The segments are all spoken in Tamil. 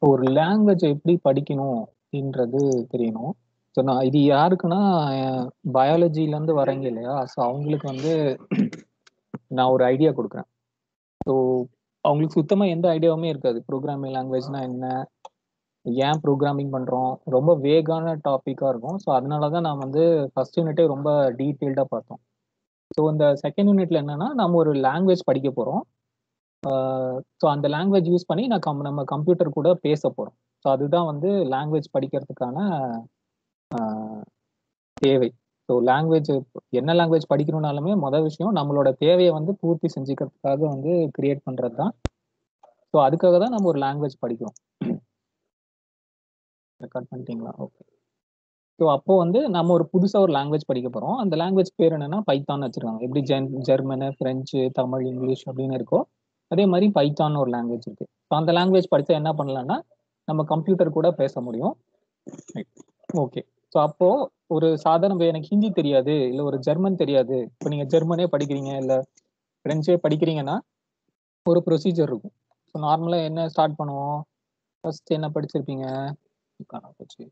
ஒரு லாங்குவேஜ் எப்படி படிக்கணும் அப்படின்றது தெரியணும் ஸோ நான் இது யாருக்குன்னா பயாலஜிலேருந்து வரீங்க இல்லையா ஸோ அவங்களுக்கு வந்து நான் ஒரு ஐடியா கொடுக்குறேன் ஸோ அவங்களுக்கு சுத்தமாக எந்த ஐடியாவுமே இருக்காது ப்ரோக்ராமிங் லாங்குவேஜ்னா என்ன ஏன் ப்ரோக்ராமிங் பண்ணுறோம் ரொம்ப வேகான டாப்பிக்காக இருக்கும் ஸோ அதனால தான் நான் வந்து ஃபர்ஸ்ட் யூனிட்டே ரொம்ப டீட்டெயில்டாக பார்த்தோம் ஸோ இந்த செகண்ட் யூனிட்ல என்னன்னா நம்ம ஒரு லாங்குவேஜ் படிக்க போகிறோம் ஸோ அந்த லாங்குவேஜ் யூஸ் பண்ணி நான் கம் நம்ம கம்ப்யூட்டர் கூட பேச போகிறோம் ஸோ அதுதான் வந்து லாங்குவேஜ் படிக்கிறதுக்கான ஆஹ், தேவை ஸோ லாங்குவேஜ் என்ன லாங்குவேஜ் படிக்கணும்னாலுமே மொதல் விஷயம் நம்மளோட தேவையை வந்து பூர்த்தி செஞ்சுக்கிறதுக்காக வந்து கிரியேட் பண்ணுறது தான் ஸோ அதுக்காக தான் நம்ம ஒரு லாங்குவேஜ் படிக்கிறோம் ரெக்கார்ட் பண்ணிட்டீங்களா ஓகே ஸோ அப்போ வந்து நம்ம ஒரு புதுசாக ஒரு லாங்குவேஜ் படிக்க போகிறோம் அந்த லாங்குவேஜ் பேர் என்னன்னா பைத்தான் வச்சிருக்காங்க எப்படி ஜென் ஜெர்மனு ஃப்ரெஞ்சு தமிழ் இங்கிலீஷ் அப்படின்னு இருக்கோ அதே மாதிரி பைத்தான் ஒரு லாங்குவேஜ் இருக்கு ஸோ அந்த லாங்குவேஜ் படித்தா என்ன பண்ணலாம்னா நம்ம கம்ப்யூட்டர் கூட பேச முடியும் ஓகே ஸோ அப்போ ஒரு சாதாரண இப்ப எனக்கு ஹிந்தி தெரியாது இல்லை ஒரு ஜெர்மன் தெரியாது இப்போ நீங்கள் ஜெர்மனே படிக்கிறீங்க இல்லை ஃப்ரெஞ்சே படிக்கிறீங்கன்னா ஒரு ப்ரொசீஜர் இருக்கும் ஸோ நார்மலாக என்ன ஸ்டார்ட் பண்ணுவோம் ஃபர்ஸ்ட் என்ன படிச்சிருப்பீங்க காணா போச்சு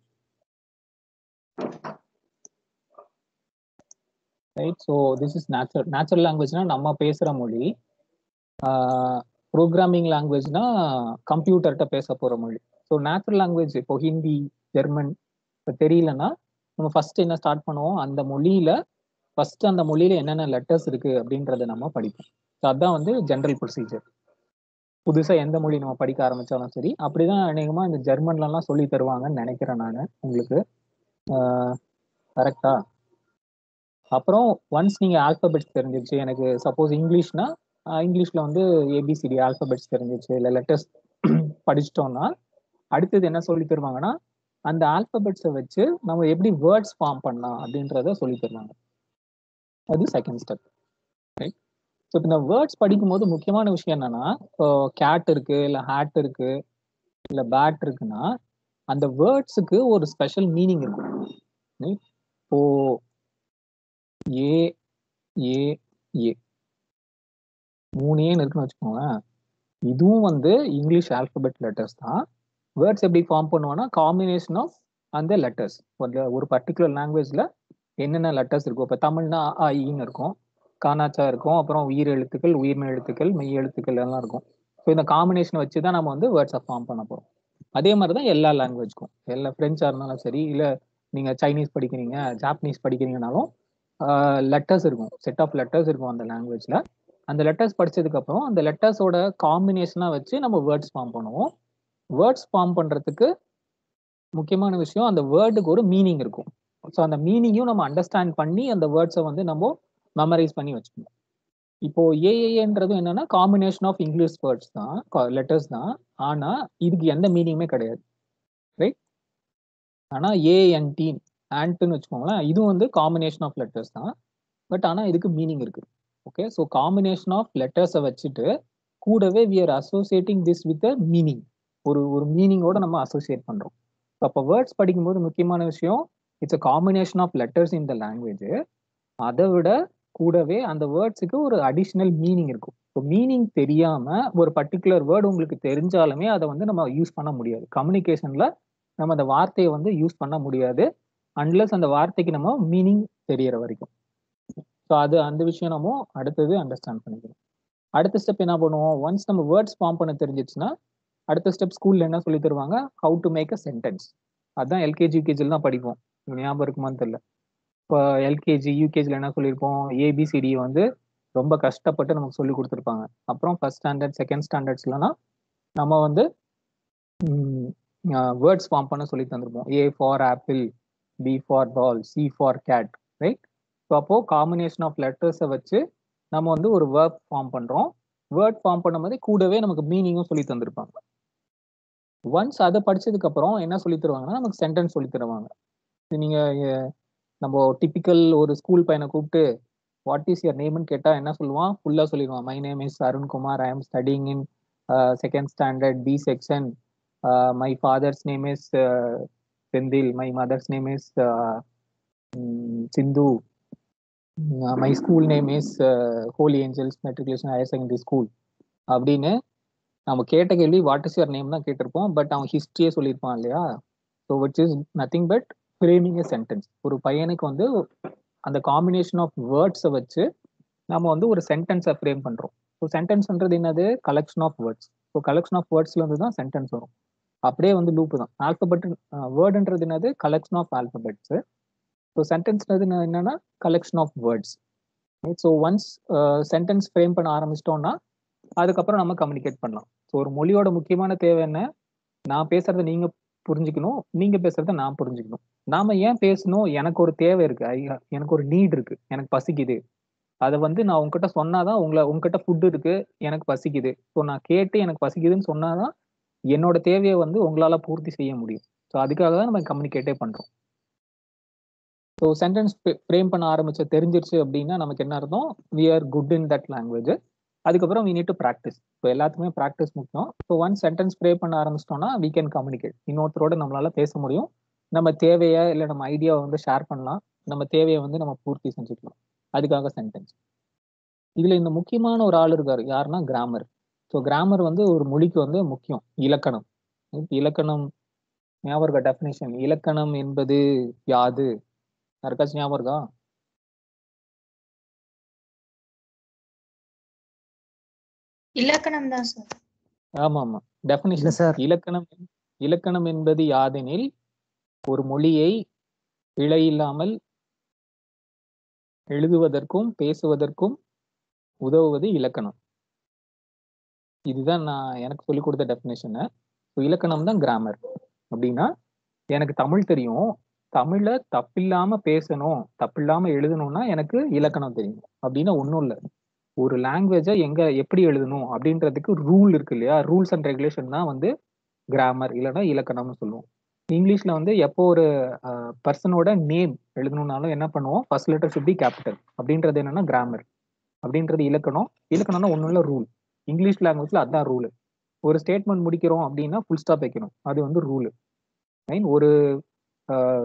right so this is natural natural லாங்குவேஜ்னா நம்ம பேசுகிற மொழி ப்ரோக்ராமிங் லாங்குவேஜ்னா கம்ப்யூட்டர்கிட்ட பேச போகிற மொழி ஸோ நேச்சுரல் லாங்குவேஜ் இப்போ ஹிந்தி ஜெர்மன் இப்போ தெரியலன்னா நம்ம ஃபர்ஸ்ட் என்ன ஸ்டார்ட் பண்ணுவோம் அந்த மொழியில ஃபர்ஸ்ட் அந்த மொழியில என்னென்ன லெட்டர்ஸ் இருக்கு அப்படின்றத நம்ம படிப்போம் ஸோ அதுதான் வந்து ஜென்ரல் ப்ரொசீஜர் புதுசா எந்த மொழி நம்ம படிக்க ஆரம்பிச்சாலும் சரி அப்படிதான் அநேகமா இந்த ஜெர்மன்லலாம் சொல்லி தருவாங்கன்னு நினைக்கிறேன் நான் உங்களுக்கு கரெக்டா அப்புறம் ஒன்ஸ் நீங்க ஆல்பபெட்ஸ் தெரிஞ்சிருச்சு எனக்கு சப்போஸ் இங்கிலீஷ்னா ஆஹ் இங்கிலீஷ்ல வந்து ஏபிசிடி ஆல்பபெட்ஸ் தெரிஞ்சிச்சு இல்லை லெட்டர்ஸ் படிச்சிட்டோம்னா அடுத்தது என்ன சொல்லி தருவாங்கன்னா அந்த ஆல்பபெட்ஸை வச்சு நம்ம எப்படி வேர்ட்ஸ் ஃபார்ம் பண்ணலாம் அப்படின்றத சொல்லி தருவாங்க அது செகண்ட் ஸ்டெப் ரைட் ஸோ இந்த வேர்ட்ஸ் படிக்கும்போது முக்கியமான விஷயம் என்னன்னா இப்போ கேட் இருக்கு இல்லை ஹேட் இருக்கு இல்லை பேட் இருக்குன்னா அந்த வேர்ட்ஸுக்கு ஒரு ஸ்பெஷல் மீனிங் இருக்கும் ரைட் இப்போ ஏ ஏ ஏ மூணு ஏன்னு இருக்குன்னு வச்சுக்கோங்களேன் இதுவும் வந்து இங்கிலீஷ் ஆல்பபெட் லெட்டர்ஸ் தான் வேர்ட்ஸ் எப்படி ஃபார்ம் பண்ணுவோம்னா காம்பினேஷன் ஆஃப் அந்த லெட்டர்ஸ் ஒரு பர்டிகுலர் லாங்குவேஜ்ல என்னென்ன லெட்டர்ஸ் இருக்கும் இப்போ தமிழ்னா அ ஈன்னு இருக்கும் கானாச்சா இருக்கும் அப்புறம் உயிர் எழுத்துக்கள் உயிர்மெய் எழுத்துக்கள் மெய் எழுத்துக்கள் எல்லாம் இருக்கும் ஸோ இந்த காம்பினேஷனை வச்சு தான் நம்ம வந்து வேர்ட்ஸை ஃபார்ம் பண்ண போகிறோம் அதே மாதிரி தான் எல்லா லாங்குவேஜ்க்கும் எல்லா ஃப்ரெஞ்சாக இருந்தாலும் சரி இல்லை நீங்கள் சைனீஸ் படிக்கிறீங்க ஜாப்பனீஸ் படிக்கிறீங்கனாலும் லெட்டர்ஸ் இருக்கும் செட் ஆஃப் லெட்டர்ஸ் இருக்கும் அந்த லாங்குவேஜில் அந்த லெட்டர்ஸ் படிச்சதுக்கப்புறம் அந்த லெட்டர்ஸோட காம்பினேஷனாக வச்சு நம்ம வேர்ட்ஸ் ஃபார்ம் பண்ணுவோம் வேர்ட்ஸ் ஃபார்ம் பண்ணுறதுக்கு முக்கியமான விஷயம் அந்த வேர்டுக்கு ஒரு மீனிங் இருக்கும் ஸோ அந்த மீனிங்கையும் நம்ம அண்டர்ஸ்டாண்ட் பண்ணி அந்த வேர்ட்ஸை வந்து நம்ம மெமரைஸ் பண்ணி வச்சுக்கணும் இப்போ ஏஏன்றதும் என்னன்னா காம்பினேஷன் ஆஃப் இங்கிலீஷ் வேர்ட்ஸ் தான் லெட்டர்ஸ் தான் ஆனா இதுக்கு எந்த மீனிங்குமே கிடையாது ரைட் ஆனா ஏஎன்டி ஆன்ட்னு வச்சுக்கோங்களேன் இதுவும் வந்து காம்பினேஷன் ஆஃப் லெட்டர்ஸ் தான் பட் ஆனா இதுக்கு மீனிங் இருக்கு ஓகே ஸோ காம்பினேஷன் ஆஃப் லெட்டர்ஸை வச்சுட்டு கூடவே we are associating this with a meaning ஒரு ஒரு மீனிங்கோட நம்ம அசோசியேட் பண்றோம் அப்போ வேர்ட்ஸ் படிக்கும்போது முக்கியமான விஷயம் it's a combination of letters in the language அதை விட கூடவே அந்த வேர்ட்ஸுக்கு ஒரு அடிஷ்னல் மீனிங் இருக்கும் இப்போ மீனிங் தெரியாம ஒரு பர்டிகுலர் வேர்டு உங்களுக்கு தெரிஞ்சாலுமே அதை வந்து நம்ம யூஸ் பண்ண முடியாது கம்யூனிகேஷன்ல நம்ம அந்த வார்த்தையை வந்து யூஸ் பண்ண முடியாது அன்லஸ் அந்த வார்த்தைக்கு நம்ம மீனிங் தெரியற வரைக்கும் ஸோ அது அந்த விஷயம் நம்ம அடுத்தது அண்டர்ஸ்டாண்ட் பண்ணிக்கணும் அடுத்த ஸ்டெப் என்ன பண்ணுவோம் ஒன்ஸ் நம்ம வேர்ட்ஸ் ஃபார்ம் பண்ண தெரிஞ்சிச்சுன்னா அடுத்த ஸ்டெப் ஸ்கூல்ல என்ன சொல்லி தருவாங்க how to make a sentence அதுதான் எல்கேஜி யூகேஜில தான் படிப்போம் ஞாபகம் இருக்குமான்னு தெரியல இப்போ எல்கேஜி யூகேஜில என்ன சொல்லியிருப்போம் ஏபிசிடி வந்து ரொம்ப கஷ்டப்பட்டு நமக்கு சொல்லி கொடுத்துருப்பாங்க அப்புறம் ஃபர்ஸ்ட் ஸ்டாண்டர்ட் செகண்ட் ஸ்டாண்டர்ட்ஸ்லாம் நம்ம வந்து வேர்ட்ஸ் ஃபார்ம் பண்ண சொல்லி தந்திருப்போம் A for apple B for ball C for cat right so அப்போ காம்பினேஷன் ஆஃப் லெட்டர்ஸை வச்சு நம்ம வந்து ஒரு வேர்ட் ஃபார்ம் பண்றோம் வேர்ட் ஃபார்ம் பண்ணும்போது கூடவே நமக்கு மீனிங்கும் சொல்லி தந்திருப்பாங்க ஒன்ஸ் அதை படிச்சதுக்கு அப்புறம் என்ன சொல்லி தருவாங்கன்னா நமக்கு சென்டென்ஸ் சொல்லி தருவாங்க நீங்க நம்ம டிப்பிக்கல் ஒரு ஸ்கூல் பையனை கூப்பிட்டு வாட் இஸ் யர் நேம்னு கேட்டா என்ன சொல்லுவான் ஃபுல்லா சொல்லிடுவான் my name is Arunkumar I am studying in second standard B section my father's name is Senthil my mother's name is Sindhu my school name is Holy Angels Matriculation Higher Secondary School அப்படின்னு நம்ம கேட்ட கேள்வி வாட் இஸ் யுவர் நேம் தான் கேட்டிருப்போம் பட் அவன் ஹிஸ்ட்ரியே சொல்லியிருப்பான் இல்லையா so which is nothing but framing a sentence ஒரு பையனுக்கு வந்து அந்த காம்பினேஷன் ஆஃப் வேர்ட்ஸை வச்சு நம்ம வந்து ஒரு சென்டென்ஸை ஃப்ரேம் பண்ணுறோம் ஸோ சென்டென்ஸ்ன்றது என்னது collection of words so collection of வேர்ட்ஸ்ல இருந்து தான் சென்டென்ஸ் வரும் அப்படியே வந்து லூப்பு தான் ஆல்பபெட் வேர்டுன்றது என்னது கலெக்ஷன் ஆஃப் ஆல்பபெட்ஸ் ஸோ சென்டென்ஸ்ன்றது என்னன்னா collection of words so once sentence frame பண்ண ஆரம்பிச்சிட்டோம்னா அதுக்கப்புறம் நம்ம கம்யூனிகேட் பண்ணலாம் ஸோ ஒரு மொழியோட முக்கியமான தேவை என்ன நான் பேசுறத நீங்க புரிஞ்சுக்கணும் நீங்க பேசுறத நான் புரிஞ்சுக்கணும் நாம ஏன் பேசணும் எனக்கு ஒரு தேவை இருக்கு ஐயா, எனக்கு ஒரு நீட் இருக்கு எனக்கு பசிக்குது அதை வந்து நான் உங்ககிட்ட சொன்னாதான் உங்களை உங்ககிட்ட ஃபுட் இருக்கு எனக்கு பசிக்குது ஸோ நான் கேட்டு எனக்கு பசிக்குதுன்னு சொன்னாதான் என்னோட தேவையை வந்து உங்களால பூர்த்தி செய்ய முடியும் ஸோ அதுக்காக தான் நம்ம கம்யூனிகேட்டே பண்றோம் ஸோ சென்டென்ஸ் ஃப்ரேம் பண்ண ஆரம்பிச்ச தெரிஞ்சிருச்சு அப்படின்னா நமக்கு என்ன அர்த்தம் we are good in that language அதுக்கப்புறம் we need to practice so எல்லாத்துக்குமே ப்ராக்டிஸ் முக்கியம் ஸோ ஒன் சென்டென்ஸ் ஃப்ரே பண்ண ஆரம்பிச்சிட்டோம்னா வி கேன் கம்யூனிகேட் இன்னொருத்தரோட நம்மளால பேச முடியும் நம்ம தேவையை இல்லை நம்ம ஐடியாவை வந்து ஷேர் பண்ணலாம் நம்ம தேவையை வந்து நம்ம பூர்த்தி செஞ்சுக்கலாம் அதுக்காக சென்டென்ஸ் இதுல இந்த முக்கியமான ஒரு ஆள் இருக்காரு யாருன்னா கிராமர் ஸோ கிராமர் வந்து ஒரு மொழிக்கு வந்து முக்கியம் இலக்கணம் இப்ப இலக்கணம் ஞாபகம் இருக்கா டெஃபினேஷன் இலக்கணம் என்பது யாது யாருக்காச்சும் ஞாபகம் இருக்கா இலக்கணம் தான் சார் ஆமா ஆமா இல்ல டெஃபினேஷன் சார் இலக்கணம் இலக்கணம் என்பது யாதெனில் ஒரு மொழியை பிழை இல்லாமல் எழுதுவதற்கும் பேசுவதற்கும் உதவுவது இலக்கணம் இதுதான் நான் எனக்கு சொல்லிக் கொடுத்த டெஃபினேஷனு இலக்கணம் தான் கிராமர் அப்படின்னா எனக்கு தமிழ் தெரியும் தமிழ்ல தப்பில்லாம பேசணும் தப்பில்லாம எழுதணும்னா எனக்கு இலக்கணம் தெரியும் அப்படின்னா ஒன்றும் இல்லை ஒரு லாங்குவேஜை எங்க எப்படி எழுதணும் அப்படின்றதுக்கு ரூல் இருக்கு இல்லையா ரூல்ஸ் அண்ட் ரெகுலேஷன் தான் வந்து கிராமர் இல்லைன்னா இலக்கணம்னு சொல்லுவோம் இங்கிலீஷ்ல வந்து எப்போ ஒரு பர்சனோட நேம் எழுதணும்னாலும் என்ன பண்ணுவோம் first letter should be capital அப்படின்றது என்னன்னா கிராமர் அப்படின்றது இலக்கணம் இலக்கணம்னா ஒன்றும் இல்லை ரூல் இங்கிலீஷ் லாங்குவேஜ்ல அதான் ரூல் ஒரு ஸ்டேட்மெண்ட் முடிக்கிறோம் அப்படின்னா ஃபுல் ஸ்டாப் வைக்கணும் அது வந்து ரூல் ரைட் ஒரு ஆஹ்,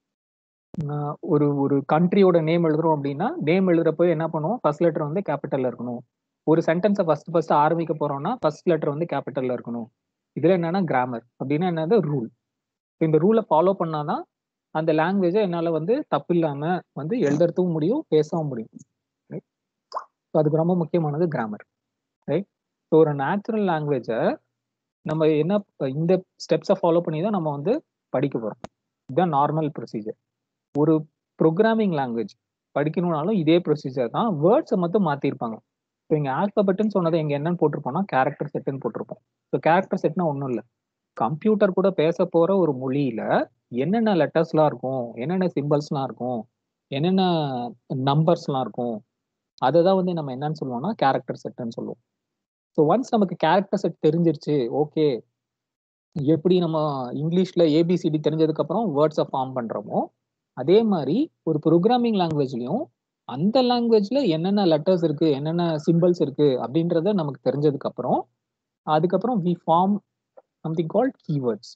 ஆஹ், ஒரு ஒரு கண்ட்ரியோட நேம் எழுதுறோம் அப்படின்னா நேம் எழுதுறப்போ என்ன பண்ணுவோம் ஃபர்ஸ்ட் லெட்டர் வந்து கேபிட்டல்ல இருக்கணும் ஒரு சென்டென்ஸை ஃபர்ஸ்ட் ஃபர்ஸ்ட் ஆரம்பிக்க போறோம்னா ஃபர்ஸ்ட் லெட்டர் வந்து கேபிட்டல்ல இருக்கணும் இதுல என்னன்னா கிராமர் அப்படின்னா என்னது ரூல் இந்த ரூலை ஃபாலோ பண்ணாதான் அந்த லாங்குவேஜை என்னால வந்து தப்பு இல்லாம வந்து எழுதுறதுக்கும் முடியும் பேசவும் முடியும் ரைட் ஸோ அதுக்கு ரொம்ப முக்கியமானது கிராமர் ரைட் ஸோ ஒரு நேச்சுரல் லாங்குவேஜை நம்ம என்ன இந்த ஸ்டெப்ஸை ஃபாலோ பண்ணி தான் நம்ம வந்து படிக்க போறோம் இதுதான் நார்மல் ப்ரொசீஜர் ஒரு ப்ரோக்ராமிங் லாங்குவேஜ் படிக்கணும்னாலும் இதே ப்ரொசீஜர் தான் வேர்ட்ஸை மட்டும் மாத்திருப்பாங்க இப்போ இங்க ஆல்பபெட்னு சொன்னதை இங்க என்னன்னு போட்டிருப்போம்னா கேரக்டர் செட்டுன்னு போட்டிருப்போம் ஸோ கேரக்டர் செட்னா ஒன்றும் இல்லை கம்ப்யூட்டர் கூட பேச போற ஒரு மொழியில என்னென்ன லெட்டர்ஸ்லாம் இருக்கும் என்னென்ன சிம்பிள்ஸ்லாம் இருக்கும் என்னென்ன நம்பர்ஸ்லாம் இருக்கும் அதை தான் வந்து நம்ம என்னன்னு சொல்லுவோம்னா கேரக்டர் செட்டுன்னு சொல்லுவோம் ஸோ ஒன்ஸ் நமக்கு கேரக்டர் செட் தெரிஞ்சிருச்சு ஓகே எப்படி நம்ம இங்கிலீஷ்ல ஏபிசிடி தெரிஞ்சதுக்கு அப்புறம் வேர்ட்ஸை ஃபார்ம் பண்றோமோ அதே மாதிரி ஒரு ப்ரோக்ராமிங் லாங்குவேஜ்லயும் அந்த லாங்குவேஜ்ல என்னென்ன லெட்டர்ஸ் இருக்கு என்னென்ன சிம்பிள்ஸ் இருக்கு அப்படின்றத நமக்கு தெரிஞ்சதுக்கு அப்புறம் அதுக்கப்புறம் we form something called keywords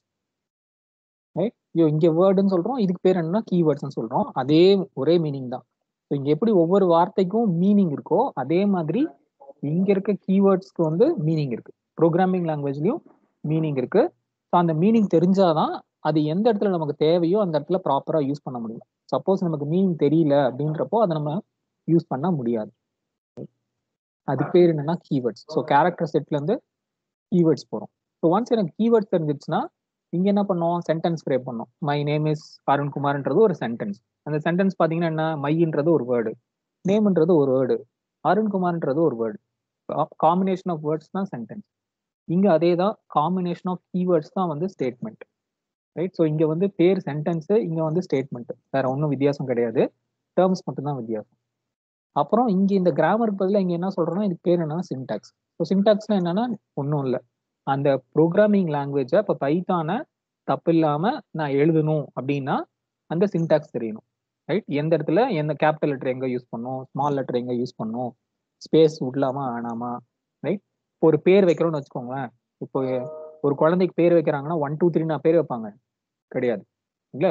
right ஐயோ இங்க வேர்டுன்னு சொல்றோம் இதுக்கு பேர் என்னன்னா கீவேர்ட்ஸ்னு சொல்றோம் அதே ஒரே மீனிங் தான் ஸோ இங்க எப்படி ஒவ்வொரு வார்த்தைக்கும் மீனிங் இருக்கோ அதே மாதிரி இங்க இருக்க கீவேர்ட்ஸ்க்கு வந்து மீனிங் இருக்கு ப்ரோக்ராமிங் லாங்குவேஜ்லயும் மீனிங் இருக்கு ஸோ அந்த மீனிங் தெரிஞ்சாதான் அது எந்த இடத்துல நமக்கு தேவையோ அந்த இடத்துல ப்ராப்பரா யூஸ் பண்ண முடியும் சப்போஸ் நமக்கு மீனிங் தெரியல அப்படின்றப்போ அதை நம்ம யூஸ் பண்ண முடியாது அதுக்கு பேர் என்னன்னா கீவேர்ட்ஸ் ஸோ கேரக்டர் செட்ல இருந்து கீவேர்ட்ஸ் போறோம் ஸோ ஒன்ஸ் எனக்கு கீவேர்ட்ஸ் தெரிஞ்சிச்சுன்னா இங்க என்ன பண்ணோம் சென்டென்ஸ் ஃப்ரே பண்ணோம் மை நேம் இஸ் அருண்குமார்ன்றது ஒரு சென்டென்ஸ் அந்த சென்டென்ஸ் பாத்தீங்கன்னா என்ன மைன்றது ஒரு வேர்டு நேம்ன்றது ஒரு வேர்டு அருண்குமார்ன்றது ஒரு வேர்டு காம்பினேஷன் ஆஃப் வேர்ட்ஸ் தான் சென்டென்ஸ் இங்க அதே தான் காம்பினேஷன் ஆஃப் கீவேர்ட்ஸ் தான் வந்து ஸ்டேட்மெண்ட் ரைட் ஸோ இங்க வந்து பேர் சென்டென்ஸ் இங்க வந்து ஸ்டேட்மெண்ட் வேற ஒன்றும் வித்தியாசம் கிடையாது டேர்ம்ஸ் மட்டும்தான் வித்தியாசம் அப்புறம் இங்க இந்த கிராமருக்கு பதிலாக இங்க என்ன சொல்றோம்னா இதுக்கு பேர் என்னன்னா சின்டாக்ஸ் ஸோ சின்டாக்ஸ்னா என்னன்னா ஒன்றும் இல்லை அந்த ப்ரோக்ராமிங் லாங்குவேஜை இப்போ பைத்தானை தப்பு இல்லாம நான் எழுதணும் அப்படின்னா அந்த சின்டாக்ஸ் தெரியணும் ரைட் எந்த இடத்துல எந்த கேபிட்டல் லெட்டர் எங்க யூஸ் பண்ணும் ஸ்மால் லெட்டர் எங்க யூஸ் பண்ணும் ஸ்பேஸ் விடலாமா வேணாமா ரைட் ஒரு பேர் வைக்கிறோம்னு வச்சுக்கோங்களேன் இப்போ ஒரு குழந்தைக்கு பேர் வைக்கிறாங்கன்னா ஒன் டூ த்ரீ நான் பேர் வைப்பாங்க கிடையாது இல்ல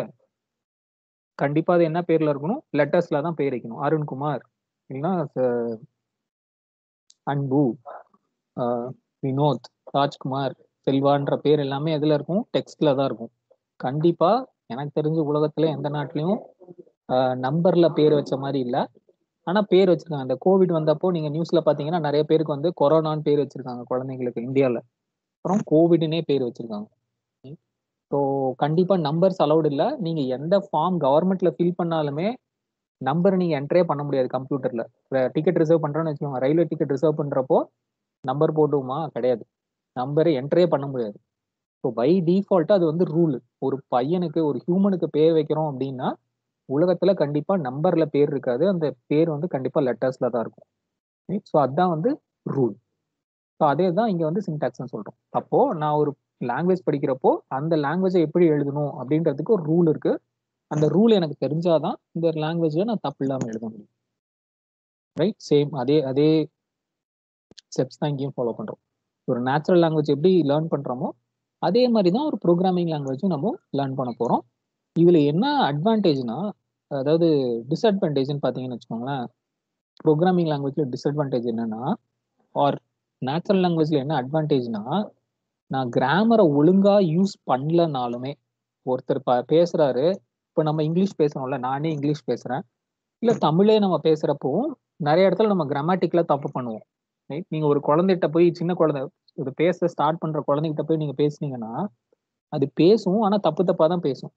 கண்டிப்பா அது என்ன பேர்ல இருக்கணும் லெட்டர்ஸ்ல தான் பேர் வைக்கணும் அருண்குமார் இல்லைன்னா ச- அன்பு ஆஹ் வினோத் ராஜ்குமார் செல்வான்ற பேர் எல்லாமே எதுல இருக்கும் டெக்ஸ்ட்ல தான் இருக்கும் கண்டிப்பா எனக்கு தெரிஞ்ச உலகத்துல எந்த நாட்டிலையும் நம்பர்ல பேர் வச்ச மாதிரி இல்ல ஆனா பேர் வச்சிருக்காங்க அந்த கோவிட் வந்தப்போ நீங்க நியூஸ்ல பாத்தீங்கன்னா நிறைய பேருக்கு வந்து கொரோனான்னு பேர் வச்சிருக்காங்க குழந்தைங்களுக்கு இந்தியால அப்புறம் கோவிட்னே பேர் வச்சிருக்காங்க ஸோ கண்டிப்பா நம்பர்ஸ் அலௌட் இல்ல நீங்க எந்த ஃபார்ம் கவர்மெண்ட்ல ஃபில் பண்ணாலுமே நம்பர் நீங்க என்ட்ரே பண்ண முடியாது கம்ப்யூட்டர்ல டிக்கெட் ரிசர்வ் பண்றோம்னு வச்சுக்கோங்க ரயில்வே டிக்கெட் ரிசர்வ் பண்றப்போ நம்பர் போடுமா கிடையாது நம்பரை என்ட்ரே பண்ண முடியாது ஸோ பை டிஃபால்ட் அது வந்து ரூல் ஒரு பையனுக்கு ஒரு ஹியூமனுக்கு பேர் வைக்கிறோம் அப்படின்னா உலகத்துல கண்டிப்பா நம்பர்ல பேர் இருக்காது அந்த பேர் வந்து கண்டிப்பா லெட்டர்ஸ்ல தான் இருக்கும் ஸோ அதுதான் வந்து ரூல் ஸோ அதே தான் இங்க வந்து சின்டாக்ஸ்னு சொல்றோம் அப்போ நான் ஒரு லாங்குவேஜ் படிக்கிறப்போ அந்த லாங்குவேஜை எப்படி எழுதணும் அப்படின்றதுக்கு ஒரு ரூல் இருக்கு அந்த ரூல் எனக்கு தெரிஞ்சாதான் இந்த லாங்குவேஜ்ல நான் தப்பு இல்லாம எழுத முடியும் ரைட் சேம் அதே அதே ஸ்டெப்ஸ் தான் இங்கேயும் ஃபாலோ பண்றோம் ஒரு நேச்சுரல் லாங்குவேஜ் எப்படி லேர்ன் பண்றோமோ அதே மாதிரி தான் ஒரு ப்ரோக்ராமிங் லாங்குவேஜும் நம்ம லேர்ன் பண்ண போறோம் இதுல என்ன அட்வான்டேஜ்னா அதாவது டிஸ்அட்வான்டேஜ்னு பார்த்தீங்கன்னு வச்சுக்கோங்களேன் ப்ரோக்ராமிங் லாங்குவேஜ்ல டிஸ்அட்வான்டேஜ் என்னன்னா ஆர் நேச்சுரல் லாங்குவேஜ்ல என்ன அட்வான்டேஜ்னா நான் கிராமரை ஒழுங்கா யூஸ் பண்ணலனாலுமே ஒருத்தர் ப பேசுறாரு இப்போ நம்ம இங்கிலீஷ் பேசுறோம்ல நானே இங்கிலீஷ் பேசுறேன் இல்ல தமிழே நம்ம பேசுறப்போ நிறைய இடத்துல நம்ம கிராமட்டிக்கலா தப்பு பண்ணுவோம் ரைட் நீங்க ஒரு குழந்தைகிட்ட போய் சின்ன குழந்தை இது பேச ஸ்டார்ட் பண்ற குழந்தைகிட்ட போய் நீங்க பேசுனீங்கன்னா அது பேசும் ஆனா தப்பு தப்பா தான் பேசும்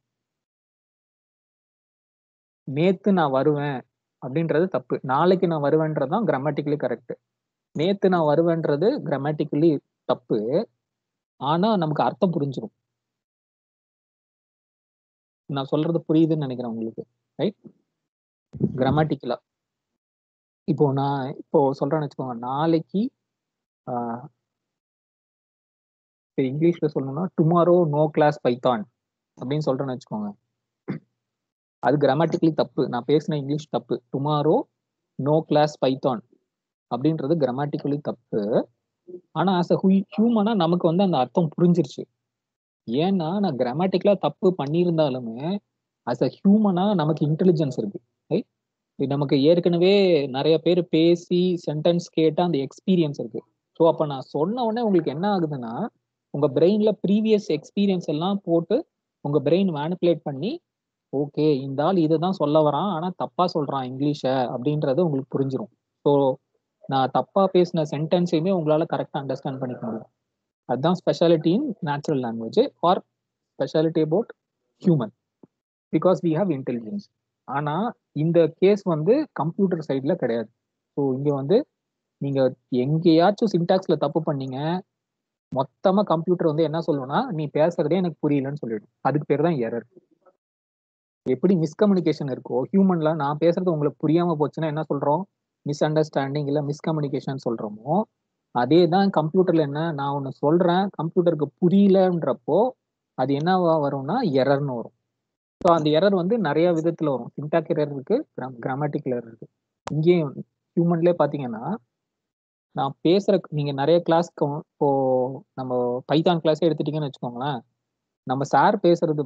நேத்து நான் வருவேன் அப்படின்றது தப்பு நாளைக்கு நான் வருவேன்றது தான் கிராமட்டிக்கலி கரெக்ட் நேத்து நான் வருவேன்றது கிராமட்டிக்கலி தப்பு ஆனா நமக்கு அர்த்தம் புரிஞ்சிடும் நான் சொல்றது புரியுதுன்னு நினைக்கிறேன் உங்களுக்கு ரைட் கிராமட்டிக்கலா இப்போ நான் இப்போ சொல்றேன்னு வச்சுக்கோங்க நாளைக்கு இப்போ இங்கிலீஷ்ல சொல்லணும்னா டுமாரோ நோ கிளாஸ் பைத்தான் அப்படின்னு சொல்றேன்னு வச்சுக்கோங்க அது கிராமட்டிக்கலி தப்பு நான் பேசின இங்கிலீஷ் தப்பு டுமாரோ நோ கிளாஸ் பைத்தான் அப்படின்றது கிராமட்டிக்கலி தப்பு ஆனா ஆஸ் அ ஹியூமனா நமக்கு வந்து அந்த அர்த்தம் புரிஞ்சிருச்சு ஏன்னா நான் கிராமட்டிக்கலா தப்பு பண்ணியிருந்தாலுமே ஆஸ் அ ஹியூமனா நமக்கு இன்டெலிஜென்ஸ் இருக்கு நமக்கு ஏற்கனவே நிறைய பேர் பேசி சென்டென்ஸ் கேட்ட அந்த எக்ஸ்பீரியன்ஸ் இருக்கு ஸோ அப்போ நான் சொன்ன உடனே உங்களுக்கு என்ன ஆகுதுன்னா உங்க பிரெயின்ல ப்ரீவியஸ் எக்ஸ்பீரியன்ஸ் எல்லாம் போட்டு உங்க பிரெயின் மேனிப்புலேட் பண்ணி ஓகே இந்த ஆள் இதை தான் சொல்ல வரான் ஆனா தப்பா சொல்றான் இங்கிலீஷை அப்படின்றது உங்களுக்கு புரிஞ்சிடும் ஸோ நான் தப்பா பேசின சென்டென்ஸையுமே உங்களால கரெக்டாக அண்டர்ஸ்டாண்ட் பண்ணிக்க முடியும் அதுதான் speciality in natural language are speciality about human because we have intelligence ஆனா இந்த கேஸ் வந்து கம்ப்யூட்டர் சைட்ல கிடையாது ஸோ இங்க வந்து நீங்க எங்கேயாச்சும் சின்டாக்ஸ்ல தப்பு பண்ணீங்க மொத்தமா கம்ப்யூட்டர் வந்து என்ன சொல்லுவோம்னா நீ பேசுறதே எனக்கு புரியலன்னு சொல்லிடும் அதுக்கு பேர் தான் எரர் எப்படி மிஸ்கம்யூனிகேஷன் இருக்கோ ஹியூமன்ல நான் பேசுறது உங்களுக்கு புரியாம போச்சுன்னா என்ன சொல்றோம் மிஸ் அண்டர்ஸ்டாண்டிங் இல்ல மிஸ்கம்யூனிகேஷன் சொல்றோமோ அதே தான் கம்ப்யூட்டர்ல என்ன நான் ஒன்று சொல்றேன் கம்ப்யூட்டருக்கு புரியலன்றப்போ அது என்னவா வரும்னா எரர்னு வரும் ஸோ அந்த எரர் வந்து நிறைய விதத்துல வரும் சின்டாக் எரர் இருக்கு கிராமட்டிக்கல் எரர் இருக்கு இங்கேயும் ஹியூமன்லேயே பார்த்தீங்கன்னா நான் பேசுற நீங்க நிறைய கிளாஸ்க்கு இப்போ நம்ம பைத்தான் கிளாஸே எடுத்துட்டீங்கன்னு வச்சுக்கோங்களேன் நம்ம சார் பேசுறது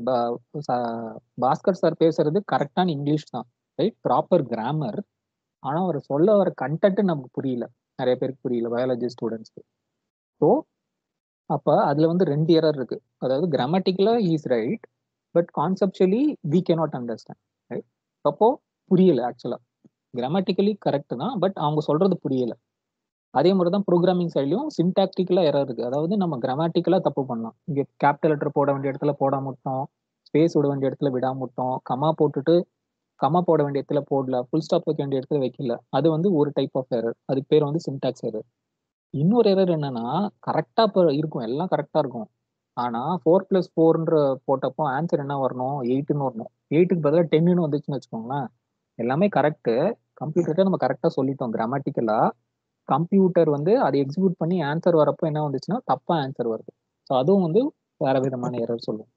பாஸ்கர் சார் பேசுறது கரெக்டான இங்கிலீஷ் தான் ரைட் ப்ராப்பர் கிராமர் ஆனா அவர் சொல்ல வர கண்டென்ட் நமக்கு புரியல நிறைய பேருக்கு புரியல பயாலஜி ஸ்டூடெண்ட்ஸ்க்கு ஸோ அப்போ அதில் வந்து ரெண்டு எரர் இருக்கு அதாவது கிராமட்டிக்கலாக is right but conceptually we can not understand right அப்போ புரியல ஆக்சுவலாக கிராமட்டிக்கலி கரெக்ட் தான் பட் அவங்க சொல்றது புரியல அதே மாதிரி தான் ப்ரோக்ராமிங் சைட்லையும் சின்டாக்டிக்கலாக எரர் இருக்கு அதாவது நம்ம கிராமட்டிக்கலாக தப்பு பண்ணலாம் இங்கே கேபிட்டல் லெட்டர் போட வேண்டிய இடத்துல போடாம விட்டோம் ஸ்பேஸ் விட வேண்டிய இடத்துல விடாம விட்டோம் கமா போட்டுட்டு கமா போட வேண்டிய இடத்துல போடல ஃபுல் ஸ்டாப் வைக்க வேண்டிய இடத்துல வைக்கல அது வந்து ஒரு டைப் ஆஃப் எரர் அதுக்கு பேர் வந்து சின்டாக்ஸ் எரர் இன்னொரு எரர் என்னன்னா கரெக்டா இப்போ இருக்கும் எல்லாம் கரெக்டா இருக்கும் ஆனா ஃபோர் பிளஸ் ஃபோர்ன்ற போட்டப்போ ஆன்சர் என்ன வரணும் எயிட்டுன்னு வரணும் எயிட்டுக்கு பதிலாக டென்னு வந்துச்சுன்னு வச்சுக்கோங்களேன் எல்லாமே கரெக்டு கம்ப்யூட்டர்கிட்ட நம்ம கரெக்டாக சொல்லிட்டோம் கிராமட்டிக்கலா கம்ப்யூட்டர் வந்து அதை எக்ஸிக்யூட் பண்ணி ஆன்சர் வரப்போ என்ன வந்துச்சுன்னா தப்பா ஆன்சர் வருது ஸோ அதுவும் வந்து வேற விதமான எரர் சொல்லும்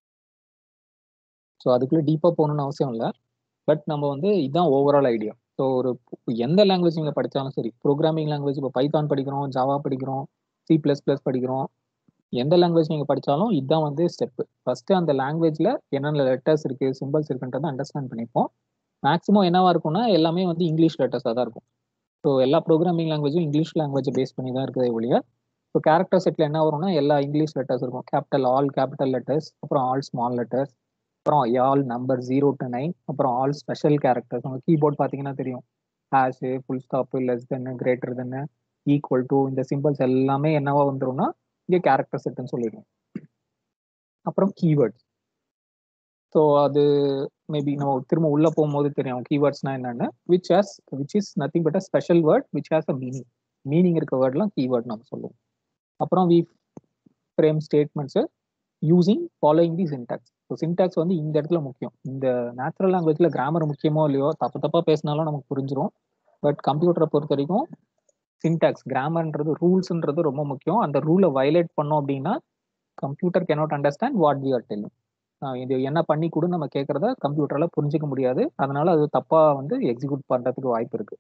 ஸோ அதுக்குள்ள டீப்பாக போகணும்னு அவசியம் இல்லை பட் நம்ம வந்து இதுதான் ஓவரால் ஐடியா ஸோ ஒரு எந்த லாங்குவேஜ் நீங்கள் படித்தாலும் சரி ப்ரோக்ராமிங் லாங்குவேஜ் இப்போ பைத்தான் படிக்கிறோம் ஜாவா படிக்கிறோம் சி ப்ளஸ் ப்ளஸ் படிக்கிறோம் எந்த லாங்குவேஜ் நீங்கள் படித்தாலும் இதுதான் வந்து ஸ்டெப்பு ஃபஸ்ட்டு அந்த லாங்குவேஜில் என்னென்ன லெட்டர்ஸ் இருக்குது சிம்பிள்ஸ் இருக்குன்றதை அண்டர்ஸ்டாண்ட் பண்ணிப்போம் மேக்ஸிமம் என்னவா இருக்கும்னா எல்லாமே வந்து இங்கிலீஷ் லெட்டர்ஸாக தான் இருக்கும் ஸோ எல்லா ப்ரோக்ராமிங் லாங்குவேஜும் இங்கிலீஷ் லாங்குவேஜை பேஸ் பண்ணி தான் இருக்குது ஒழிய ஸோ கேரக்டர் செட்டில் என்ன வரும்னா எல்லா இங்கிலீஷ் லெட்டர்ஸ் இருக்கும் கேபிட்டல் ஆல் கேபிட்டல் லெட்டர்ஸ் அப்புறம் ஆல் ஸ்மால் லெட்டர்ஸ் அப்புறம் all number zero to nine அப்புறம் ஆல் ஸ்பெஷல் கேரக்டர்ஸ் உங்கள் கீபோர்ட் பார்த்தீங்கன்னா தெரியும் hash full stop less than greater than equal to இந்த சிம்பிள்ஸ் எல்லாமே என்னவா வந்துரும்னா இங்கே கேரக்டர் செட்டுன்னு சொல்லிடுவோம் அப்புறம் கீவேர்ட்ஸ் ஸோ அது மேபி நம்ம திரும்ப உள்ள போகும்போது தெரியும் கீவேர்ட்ஸ்னா என்னன்னு which has which is nothing but a special word which has a meaning meaning இருக்க வேர்ட்லாம் கீவேர்ட் நம்ம சொல்லுவோம் அப்புறம் we frame statements using following the syntax so syntax வந்து இந்த இடத்துல முக்கியம் இந்த நேச்சுரல் லாங்குவேஜில் கிராமர் முக்கியமோ இல்லையோ தப்பு தப்பாக பேசினாலும் நமக்கு புரிஞ்சிடும் பட் கம்ப்யூட்டரை பொறுத்த வரைக்கும் சின்டாக்ஸ் கிராமர்ன்றது ரூல்ஸ்ன்றது ரொம்ப முக்கியம் அந்த ரூலை வயலேட் பண்ணோம் அப்படின்னா computer cannot understand what we are telling இது என்ன பண்ணி கூட நம்ம கேட்கறத கம்ப்யூட்டரால புரிஞ்சிக்க முடியாது அதனால அது தப்பா வந்து எக்ஸிக்யூட் பண்றதுக்கு வாய்ப்பு இருக்கு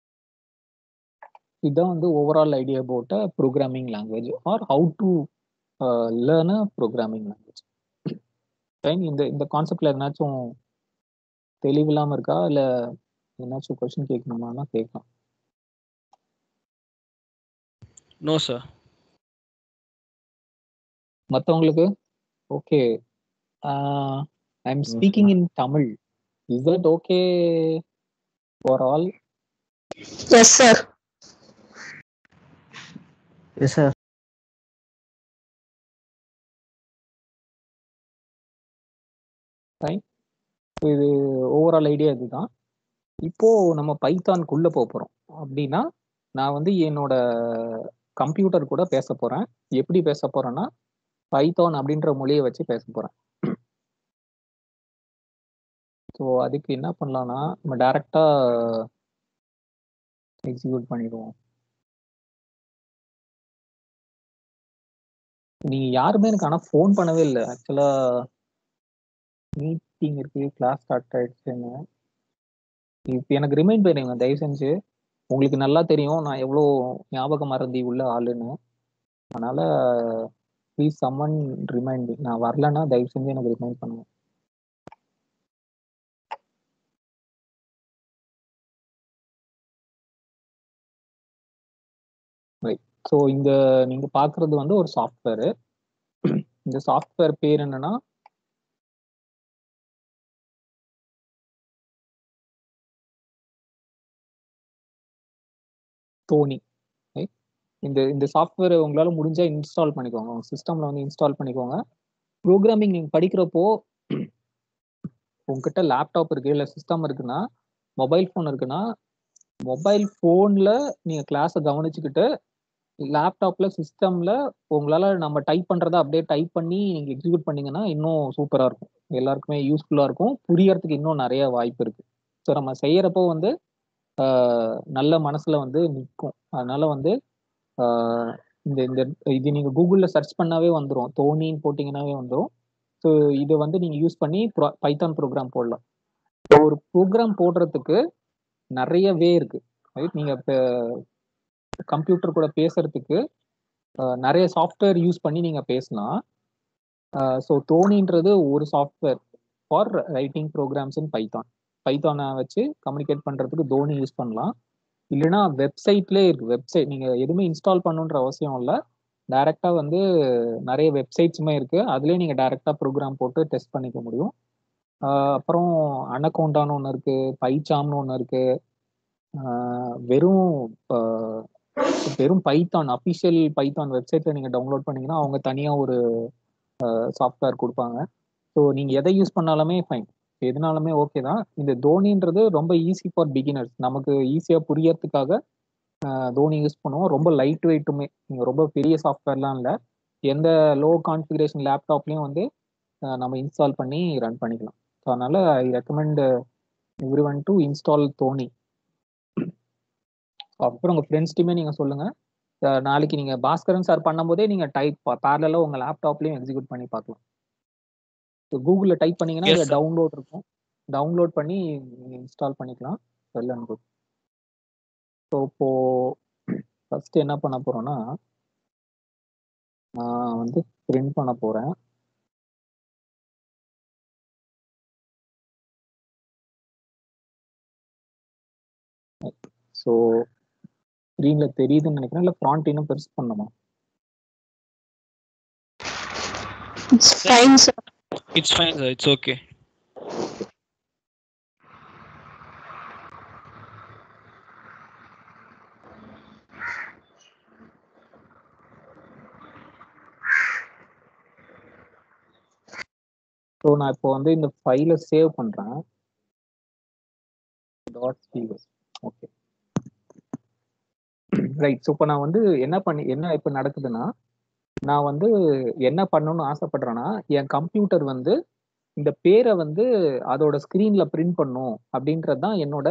இதுதான் வந்து overall idea about a programming language or how to learn a programming language fine இந்த இந்த கான்செப்ட்ல எதனாச்சும் தெளிவில்லாம இருக்கா இல்ல என்னாச்சும் கொஸ்டின் கேட்கணுமானா கேட்கலாம் நோ சார் மற்றவங்களுக்கு okay I am speaking in Tamil is that okay for all Yes, sir. Yes, sir. Fine இது ஓவரால் ஐடியா இதுதான் இப்போ நம்ம பைத்தான்குள்ள போக போறோம் அப்படின்னா நான் வந்து என்னோட கம்ப்யூட்டர் கூட பேச போறேன் எப்படி பேச போறேன்னா பைத்தான் அப்படின்ற மொழியை வச்சு பேச போறேன் ஸோ அதுக்கு என்ன பண்ணலாம்னா நம்ம டைரக்டா எக்ஸிக்யூட் பண்ணிடுவோம் நீங்க யாருமே எனக்கு ஆனால் ஃபோன் பண்ணவே இல்லை ஆக்சுவலா மீட்டிங் இருக்கு கிளாஸ் ஸ்டார்ட் ஆயிடுச்சுன்னு இப்போ எனக்கு ரிமைண்ட் பண்ணிடுங்க தயவு செஞ்சு உங்களுக்கு நல்லா தெரியும் நான் எவ்வளோ ஞாபக மறதி உள்ள ஆளுன்னு அதனால ப்ளீஸ் சம்மன் ரிமைண்ட் நான் வரலன்னா தயவு செஞ்சு எனக்கு ரிமைண்ட் பண்ணுங்க ஸோ இந்த நீங்க பார்க்குறது வந்து ஒரு சாஃப்ட்வேரு இந்த சாஃப்ட்வேர் பேர் என்னன்னா தோனி right? இந்த இந்த சாஃப்ட்வேர் உங்களால முடிஞ்சா இன்ஸ்டால் பண்ணிக்கோங்க உங்க சிஸ்டம்ல வந்து இன்ஸ்டால் பண்ணிக்கோங்க ப்ரோக்ராமிங் நீங்க படிக்கிறப்போ உங்ககிட்ட லேப்டாப் இருக்கு இல்ல சிஸ்டம் இருக்குன்னா மொபைல் ஃபோன் இருக்குன்னா மொபைல் ஃபோன்ல நீங்க கிளாஸை கவனிச்சுக்கிட்டு லேப்டாப்ல சிஸ்டம்ல உங்களால நம்ம டைப் பண்றத அப்படியே டைப் பண்ணி நீங்க எக்ஸிக்யூட் பண்ணீங்கன்னா இன்னும் சூப்பரா இருக்கும் எல்லாருக்குமே யூஸ்ஃபுல்லா இருக்கும் புரியறதுக்கு இன்னும் நிறைய வாய்ப்பு இருக்கு ஸோ நம்ம செய்யறப்போ வந்து ஆஹ் நல்ல மனசுல வந்து நிற்கும் அதனால வந்து ஆஹ் இந்த இந்த இது நீங்க கூகுள்ல சர்ச் பண்ணாவே வந்துடும் தோனின்னு போட்டிங்கன்னாவே வந்துடும் ஸோ இதை வந்து நீங்க யூஸ் பண்ணி பைத்தான் ப்ரோக்ராம் போடலாம் ஒரு ப்ரோக்ராம் போடுறதுக்கு நிறைய வே இருக்கு ரைட் நீங்க இப்போ கம்ப்யூட்டர் கூட பேசுறதுக்கு ஆஹ் நிறைய சாஃப்ட்வேர் யூஸ் பண்ணி நீங்க பேசலாம் ஸோ தோனின்றது ஒரு software for writing programs in Python பைத்தானை வச்சு கம்யூனிகேட் பண்றதுக்கு தோனி யூஸ் பண்ணலாம் இல்லைன்னா வெப்சைட்லேயே இருக்கு வெப்சைட் நீங்க எதுவுமே இன்ஸ்டால் பண்ணுன்ற அவசியம் இல்லை டைரக்டா வந்து நிறைய வெப்சைட்ஸுமே இருக்கு அதுலேயே நீங்க டைரக்டா ப்ரோக்ராம் போட்டு டெஸ்ட் பண்ணிக்க முடியும் ஆஹ் அப்புறம் அனகோண்டான்னு ஒன்று இருக்கு பைச்சாம்னு ஒன்று இருக்கு ஆஹ் வெறும் ஆஹ் வெறும் பைத்தான் அஃபிஷியல் பைத்தான் வெப்சைட்ல நீங்க டவுன்லோட் பண்ணீங்கன்னா அவங்க தனியா ஒரு சாஃப்ட்வேர் கொடுப்பாங்க ஸோ நீங்க எதை யூஸ் பண்ணாலுமே ஃபைன் எதுனாலுமே ஓகே தான் இந்த தோனின்றது ரொம்ப ஈஸி ஃபார் பிகினர்ஸ் நமக்கு ஈஸியாக புரியறதுக்காக ஆஹ் தோனி யூஸ் பண்ணுவோம் ரொம்ப லைட் வெயிட்டுமே நீங்கள் ரொம்ப பெரிய சாஃப்ட்வேர்லாம் இல்லை எந்த லோ கான்ஃபிகரேஷன் லேப்டாப்லேயும் வந்து ஆஹ் நம்ம இன்ஸ்டால் பண்ணி ரன் பண்ணிக்கலாம் ஸோ அதனால I recommend everyone to install Thonny அப்புறம் உங்கள் ஃப்ரெண்ட்ஸ்ட்டுமே நீங்கள் சொல்லுங்கள் நாளைக்கு நீங்கள் பாஸ்கரன் சார் பண்ணும்போதே நீங்கள் டைப் பேரலாக உங்கள் லேப்டாப்லேயும் எக்ஸிக்யூட் பண்ணி பார்க்கலாம் கூகுளில் டைப் பண்ணீங்கன்னா Yes, இதில் sir. டவுன்லோட் இருக்கும் டவுன்லோட் பண்ணி நீங்கள் இன்ஸ்டால் பண்ணிக்கலாம் வெல் அண்ட் குட் ஸோ இப்போ ஃபர்ஸ்ட் என்ன பண்ண போறோம்னா நான் வந்து பிரிண்ட் பண்ண போறேன் ஸோ ஸ்க்ரீன்ல தெரியுதுன்னு நினைக்கிறேன் இல்லை ஃப்ராண்ட் இன்னும் பெருசு பண்ணணுமா It's fine, sir. It's fine, sir. It's okay. So நான் இப்போ வந்து இந்த ஃபைலை சேவ் பண்ணுறேன் dot CS okay right so இப்போ நான் வந்து என்ன பண்ணி என்ன இப்போ நடக்குதுன்னா நான் வந்து என்ன பண்ணணும்னு ஆசைப்படுறேன்னா என் கம்ப்யூட்டர் வந்து இந்த பேரை வந்து அதோட ஸ்க்ரீன்ல பிரிண்ட் பண்ணும் அப்படின்றது தான் என்னோட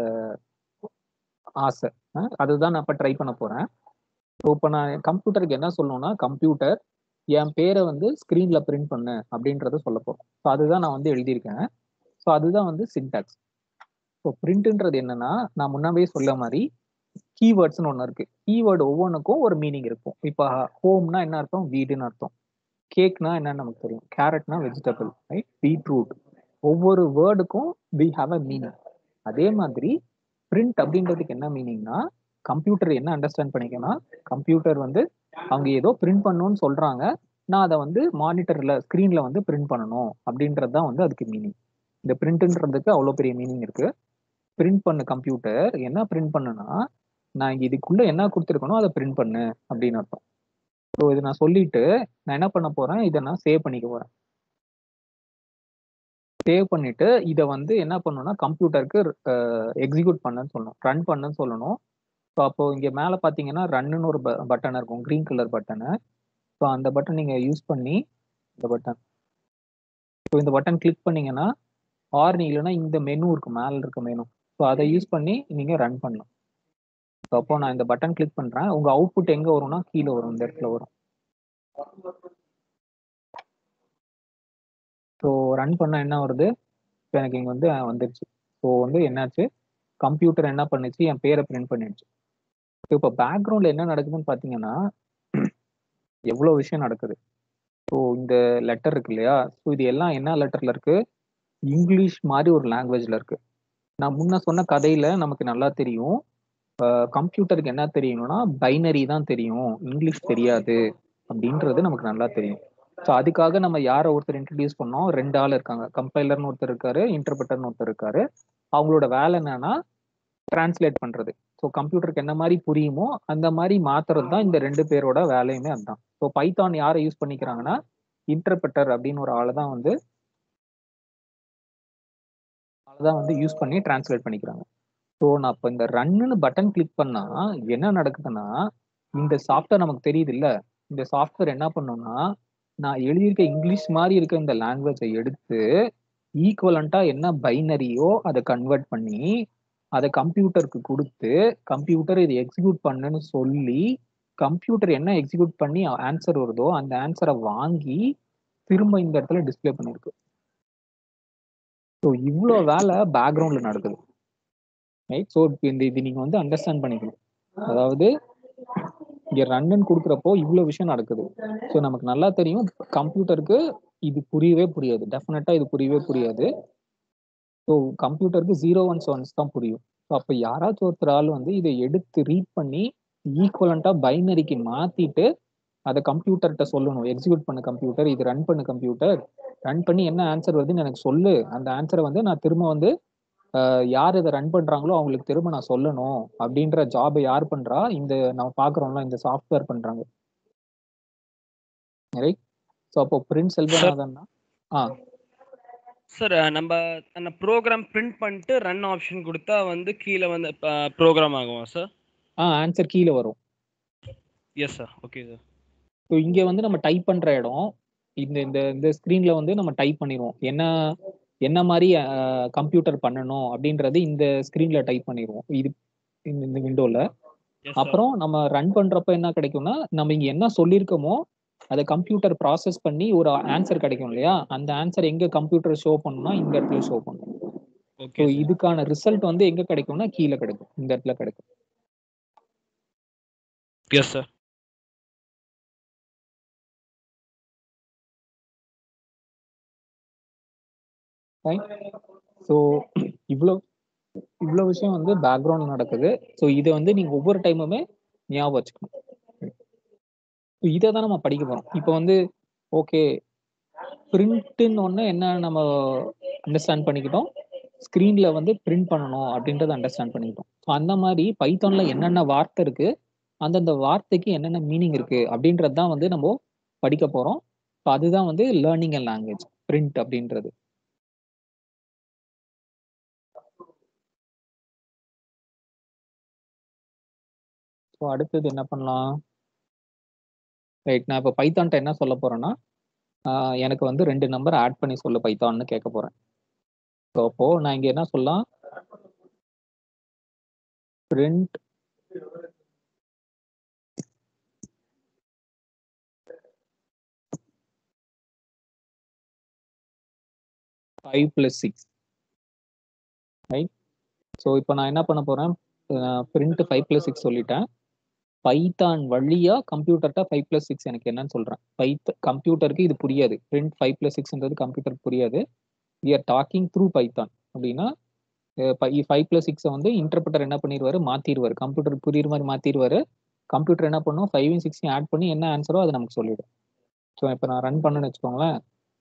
ஆசை அஹ் அதுதான் நான் இப்போ ட்ரை பண்ண போறேன் ஸோ இப்போ நான் என் கம்ப்யூட்டருக்கு என்ன சொல்லணும்னா கம்ப்யூட்டர் என் பேரை வந்து ஸ்க்ரீன்ல பிரிண்ட் பண்ணு அப்படின்றத சொல்ல போறேன் ஸோ அதுதான் நான் வந்து எழுதியிருக்கேன் ஸோ அதுதான் வந்து சின்டாக்ஸ் ஸோ பிரிண்ட்ன்றது என்னன்னா நான் முன்னாடியே சொல்ல மாதிரி கீவேர்ட்ஸ்னு ஒன்று இருக்கு கீவேர்டு ஒவ்வொன்றுக்கும் ஒரு மீனிங் இருக்கும் இப்போ ஹோம்னா என்ன அர்த்தம் வீடுன்னு அர்த்தம் கேக்னா என்னன்னு நமக்கு தெரியும் கேரட்னா வெஜிடபிள் ரைட் பீட்ரூட் ஒவ்வொரு வேர்டுக்கும் வி ஹாவ் அ மீனிங் அதே மாதிரி பிரிண்ட் அப்படின்றதுக்கு என்ன மீனிங்னா கம்ப்யூட்டர் என்ன அண்டர்ஸ்டாண்ட் பண்ணிக்கணும் கம்ப்யூட்டர் வந்து அவங்க ஏதோ பிரிண்ட் பண்ணணும்னு சொல்றாங்க நான் அதை வந்து மானிட்டர்ல ஸ்க்ரீன்ல வந்து பிரிண்ட் பண்ணணும் அப்படின்றது தான் வந்து அதுக்கு மீனிங் இந்த பிரிண்ட்ன்றதுக்கு அவ்வளோ பெரிய மீனிங் இருக்கு பிரிண்ட் பண்ண கம்ப்யூட்டர் என்ன பிரிண்ட் பண்ணுனா நான் இங்க இதுக்குள்ள என்ன கொடுத்துருக்கனோ அதை பிரிண்ட் பண்ணு அப்படின்னு அர்த்தம் ஸோ இதை நான் சொல்லிட்டு நான் என்ன பண்ண போறேன் இதை நான் சேவ் பண்ணிக்க போறேன் சேவ் பண்ணிட்டு இதை வந்து என்ன பண்ணணும்னா கம்ப்யூட்டருக்கு எக்ஸிக்யூட் பண்ணுன்னு சொல்லணும் ரன் பண்ணுன்னு சொல்லணும் ஸோ அப்போ இங்கே மேலே பார்த்தீங்கன்னா ரன்னுன்னு ஒரு பட்டன் இருக்கும் க்ரீன் கலர் பட்டனு ஸோ அந்த பட்டன் நீங்கள் யூஸ் பண்ணி இந்த பட்டன் ஸோ இந்த பட்டன் கிளிக் பண்ணீங்கன்னா ஆர் இல்லைன்னா இந்த மெனு இருக்கு மேலே இருக்க மெனு ஸோ அதை யூஸ் பண்ணி நீங்கள் ரன் பண்ணணும் ஸோ அப்போ நான் இந்த பட்டன் கிளிக் பண்ணுறேன் உங்கள் அவுட்புட் எங்கே வரும்னா கீழே வரும் இந்த இடத்துல வரும் ஸோ ரன் பண்ண என்ன வருது இப்போ எனக்கு இங்கே வந்து அஹ், வந்துருச்சு ஸோ வந்து என்னாச்சு கம்ப்யூட்டர் என்ன பண்ணுச்சு என் பேரை பிரிண்ட் பண்ணிடுச்சு இப்போ பேக்ரவுண்டில் என்ன நடக்குதுன்னு பார்த்தீங்கன்னா எவ்வளோ விஷயம் நடக்குது ஸோ இந்த லெட்டர் இருக்கு இல்லையா ஸோ இது எல்லாம் என்ன லெட்டர்ல இருக்கு இங்கிலீஷ் மாதிரி ஒரு லாங்குவேஜ்ல இருக்கு நான் முன்ன சொன்ன கதையில நமக்கு நல்லா தெரியும் கம்ப்யூட்டருக்கு என்ன தெரியணும்னா பைனரி தான் தெரியும் இங்கிலீஷ் தெரியாது அப்படின்றது நமக்கு நல்லா தெரியும் ஸோ அதுக்காக நம்ம யாரை ஒருத்தர் இன்ட்ரடியூஸ் பண்ணோம் ரெண்டு ஆள் இருக்காங்க கம்பைலர்னு ஒருத்தர் இருக்காரு இன்டர்பிரட்டர்னு ஒருத்தர் இருக்காரு அவங்களோட வேலை என்னன்னா டிரான்ஸ்லேட் பண்றது ஸோ கம்ப்யூட்டருக்கு என்ன மாதிரி புரியுமோ அந்த மாதிரி மாத்துறது தான் இந்த ரெண்டு பேரோட வேலையுமே அதுதான் ஸோ பைத்தான் யாரை யூஸ் பண்ணிக்கிறாங்கன்னா இன்டர்பிரட்டர் அப்படின்னு ஒரு ஆளை தான் வந்து தான் வந்து யூஸ் பண்ணி டிரான்ஸ்லேட் பண்ணிக்கிறாங்க ஸோ நான் இப்போ இந்த ரன்னுன்னு பட்டன் கிளிக் பண்ணா என்ன நடக்குதுன்னா இந்த சாஃப்ட்வேர் நமக்கு தெரியுது இல்ல இந்த சாஃப்ட்வேர் என்ன பண்ணும்னா நான் எழுதியிருக்க இங்கிலீஷ் மாதிரி இருக்க இந்த லாங்குவேஜை எடுத்து ஈக்குவலண்டா என்ன பைனரியோ அதை கன்வெர்ட் பண்ணி அதை கம்ப்யூட்டருக்கு கொடுத்து கம்ப்யூட்டர் இதை எக்ஸிக்யூட் பண்ணுன்னு சொல்லி கம்ப்யூட்டர் என்ன எக்ஸிக்யூட் பண்ணி ஆன்சர் வருதோ அந்த ஆன்சரை வாங்கி திரும்ப இந்த இடத்துல டிஸ்ப்ளே பண்ணிருக்கு ஸோ இவ்வளோ வேலை பேக்ரவுண்ட்ல நடக்குது ரைட் ஸோ இந்த இது நீங்க வந்து அண்டர்ஸ்டாண்ட் பண்ணிக்கணும் அதாவது இங்க ரன்னு கொடுக்குறப்போ இவ்வளோ விஷயம் நடக்குது ஸோ நமக்கு நல்லா தெரியும் கம்ப்யூட்டருக்கு இது புரியவே புரியாது டெஃபினட்டா இது புரியவே புரியாது ஸோ கம்ப்யூட்டருக்கு ஜீரோ ஒன்ஸ் ஒன்ஸ் தான் புரியும் ஸோ அப்போ யாராச்சும் ஒருத்தர் ஆள் வந்து இதை எடுத்து ரீட் பண்ணி ஈக்குவலண்டா பைனரிக்கு மாத்திட்டு அதை கம்ப்யூட்டர்கிட்ட சொல்லணும் எக்ஸிக்யூட் பண்ண கம்ப்யூட்டர் இது ரன் பண்ண கம்ப்யூட்டர் ரன் பண்ணி என்ன ஆன்சர் வருதுன்னு எனக்கு சொல்லு அந்த ஆன்சரை வந்து நான் திரும்ப வந்து அஹ், யார் இதை ரன் பண்றாங்களோ அவங்களுக்கு திரும்ப நான் சொல்லணும் அப்படின்ற ஜாபை யார் பண்றா இந்த நம்ம பாக்குறோம்ல இந்த சாஃப்ட்வேர் பண்றாங்க ரைட் ஸோ அப்போ பிரிண்ட் செல்வநாதன்னா ஆ சார் நம்ம அந்த ப்ரோக்ராம் பிரிண்ட் பண்ணிட்டு ரன் ஆப்ஷன் கொடுத்தா வந்து கீழே வந்து ப்ரோக்ராம் ஆகுமா சார் ஆ ஆன்சர் கீழே வரும் yes sir okay sir so இங்கே வந்து நம்ம டைப் பண்ற இடம் இந்த இந்த இந்த ஸ்க்ரீன்ல வந்து நம்ம டைப் பண்ணிடுவோம் என்ன என்ன மாதிரி கம்ப்யூட்டர் பண்ணணும் அப்படின்றது இந்த ஸ்க்ரீன்ல டைப் பண்ணிடுவோம் இது இந்த இந்த விண்டோல எஸ் அப்புறம் நம்ம ரன் பண்றப்ப என்ன கிடைக்கும்னா நம்ம இங்க என்ன சொல்லியிருக்கோமோ அதை கம்ப்யூட்டர் ப்ராசஸ் பண்ணி ஒரு ஆன்சர் கிடைக்கும் இல்லையா அந்த ஆன்சர் எங்க கம்ப்யூட்டர் ஷோ பண்ணணும்னா இந்த இடத்துல ஷோ பண்ணும் ஓகே ஸோ இதுக்கான ரிசல்ட் வந்து எங்க கிடைக்கும்னா கீழே கிடைக்கும் இந்த இடத்துல கிடைக்கும் எஸ் சார் ஸோ இவ்வளோ இவ்வளோ விஷயம் வந்து பேக்ரவுண்ட் நடக்குது ஸோ இதை வந்து நீங்க ஒவ்வொரு டைமுமே ஞாபகம் வச்சுக்கணும் இதை தான் நம்ம படிக்க போறோம் இப்போ வந்து ஓகே பிரிண்ட்னு ஒன்று என்ன நம்ம அண்டர்ஸ்டாண்ட் பண்ணிக்கிட்டோம் ஸ்க்ரீனில் வந்து பிரிண்ட் பண்ணணும் அப்படின்றத அண்டர்ஸ்டாண்ட் பண்ணிக்கிட்டோம் ஸோ அந்த மாதிரி பைத்தானில் என்னென்ன வார்த்தை இருக்கு அந்தந்த வார்த்தைக்கு என்னென்ன மீனிங் இருக்கு அப்படின்றது தான் வந்து நம்ம படிக்க போகிறோம் ஸோ அதுதான் வந்து லேர்னிங் அண்ட் லாங்குவேஜ் பிரிண்ட் அப்படின்றது ஸோ அடுத்தது என்ன பண்ணலாம் ரைட் நான் இப்போ பைத்தான்ட்ட என்ன சொல்ல போறேன்னா ஆஹ் எனக்கு வந்து ரெண்டு நம்பர் ஆட் பண்ணி சொல்ல பைத்தான்னு கேட்க போறேன் ஸோ அப்போ நான் இங்க என்ன சொல்லலாம் print five plus six right so இப்போ நான் என்ன பண்ண போறேன் பிரிண்ட் ஃபைவ் பிளஸ் சிக்ஸ் சொல்லிட்டேன் பைத்தான் வழியா கம்ப்யூட்டர்கிட்ட ஃபைவ் பிளஸ் சிக்ஸ் எனக்கு என்னன்னு சொல்றேன் பைத் கம்ப்யூட்டருக்கு இது புரியாது பிரிண்ட் ஃபைவ் பிளஸ் சிக்ஸ்ன்றது கம்ப்யூட்டருக்கு புரியாது we are talking through Python அப்படின்னா ஃபைவ் பிளஸ் சிக்ஸை வந்து இன்டர்பிரட்டர் என்ன பண்ணிடுவாரு மாத்திடுவாரு கம்ப்யூட்டருக்கு புரியுற மாதிரி மாத்திடுவாரு கம்ப்யூட்டர் என்ன பண்ணும் ஃபைவையும் சிக்ஸையும் ஆட் பண்ணி என்ன ஆன்சரோ அது நமக்கு சொல்லிடும் ஸோ இப்போ நான் ரன் பண்ணேன்னு வச்சுக்கோங்களேன்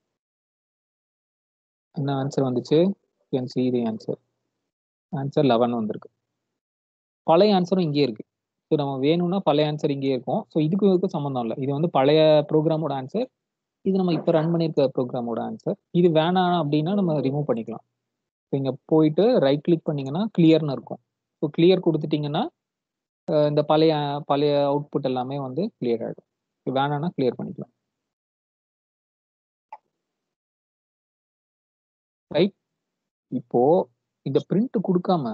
என்ன ஆன்சர் வந்துச்சு can see the answer answer eleven வந்திருக்கு பழைய ஆன்சரும் இங்கேயே இருக்கு ஸோ நம்ம வேணும்னா பழைய ஆன்சர் இங்கேயே இருக்கும் ஸோ இதுக்கு இதுக்கும் சம்மந்தம் இல்லை இது வந்து பழைய ப்ரோக்ராமோட ஆன்சர் இது நம்ம இப்போ ரன் பண்ணியிருக்க ப்ரோக்ராமோட ஆன்சர் இது வேணாம் அப்படின்னா நம்ம ரிமூவ் பண்ணிக்கலாம் இப்போ இங்கே போயிட்டு ரைட் கிளிக் பண்ணீங்கன்னா கிளியர்னு இருக்கும் ஸோ கிளியர் கொடுத்துட்டீங்கன்னா அஹ் இந்த பழைய பழைய அவுட்புட் எல்லாமே வந்து கிளியர் ஆகிடும் வேணாம்னா கிளியர் பண்ணிக்கலாம் ரைட் இப்போ இந்த பிரிண்ட் கொடுக்காம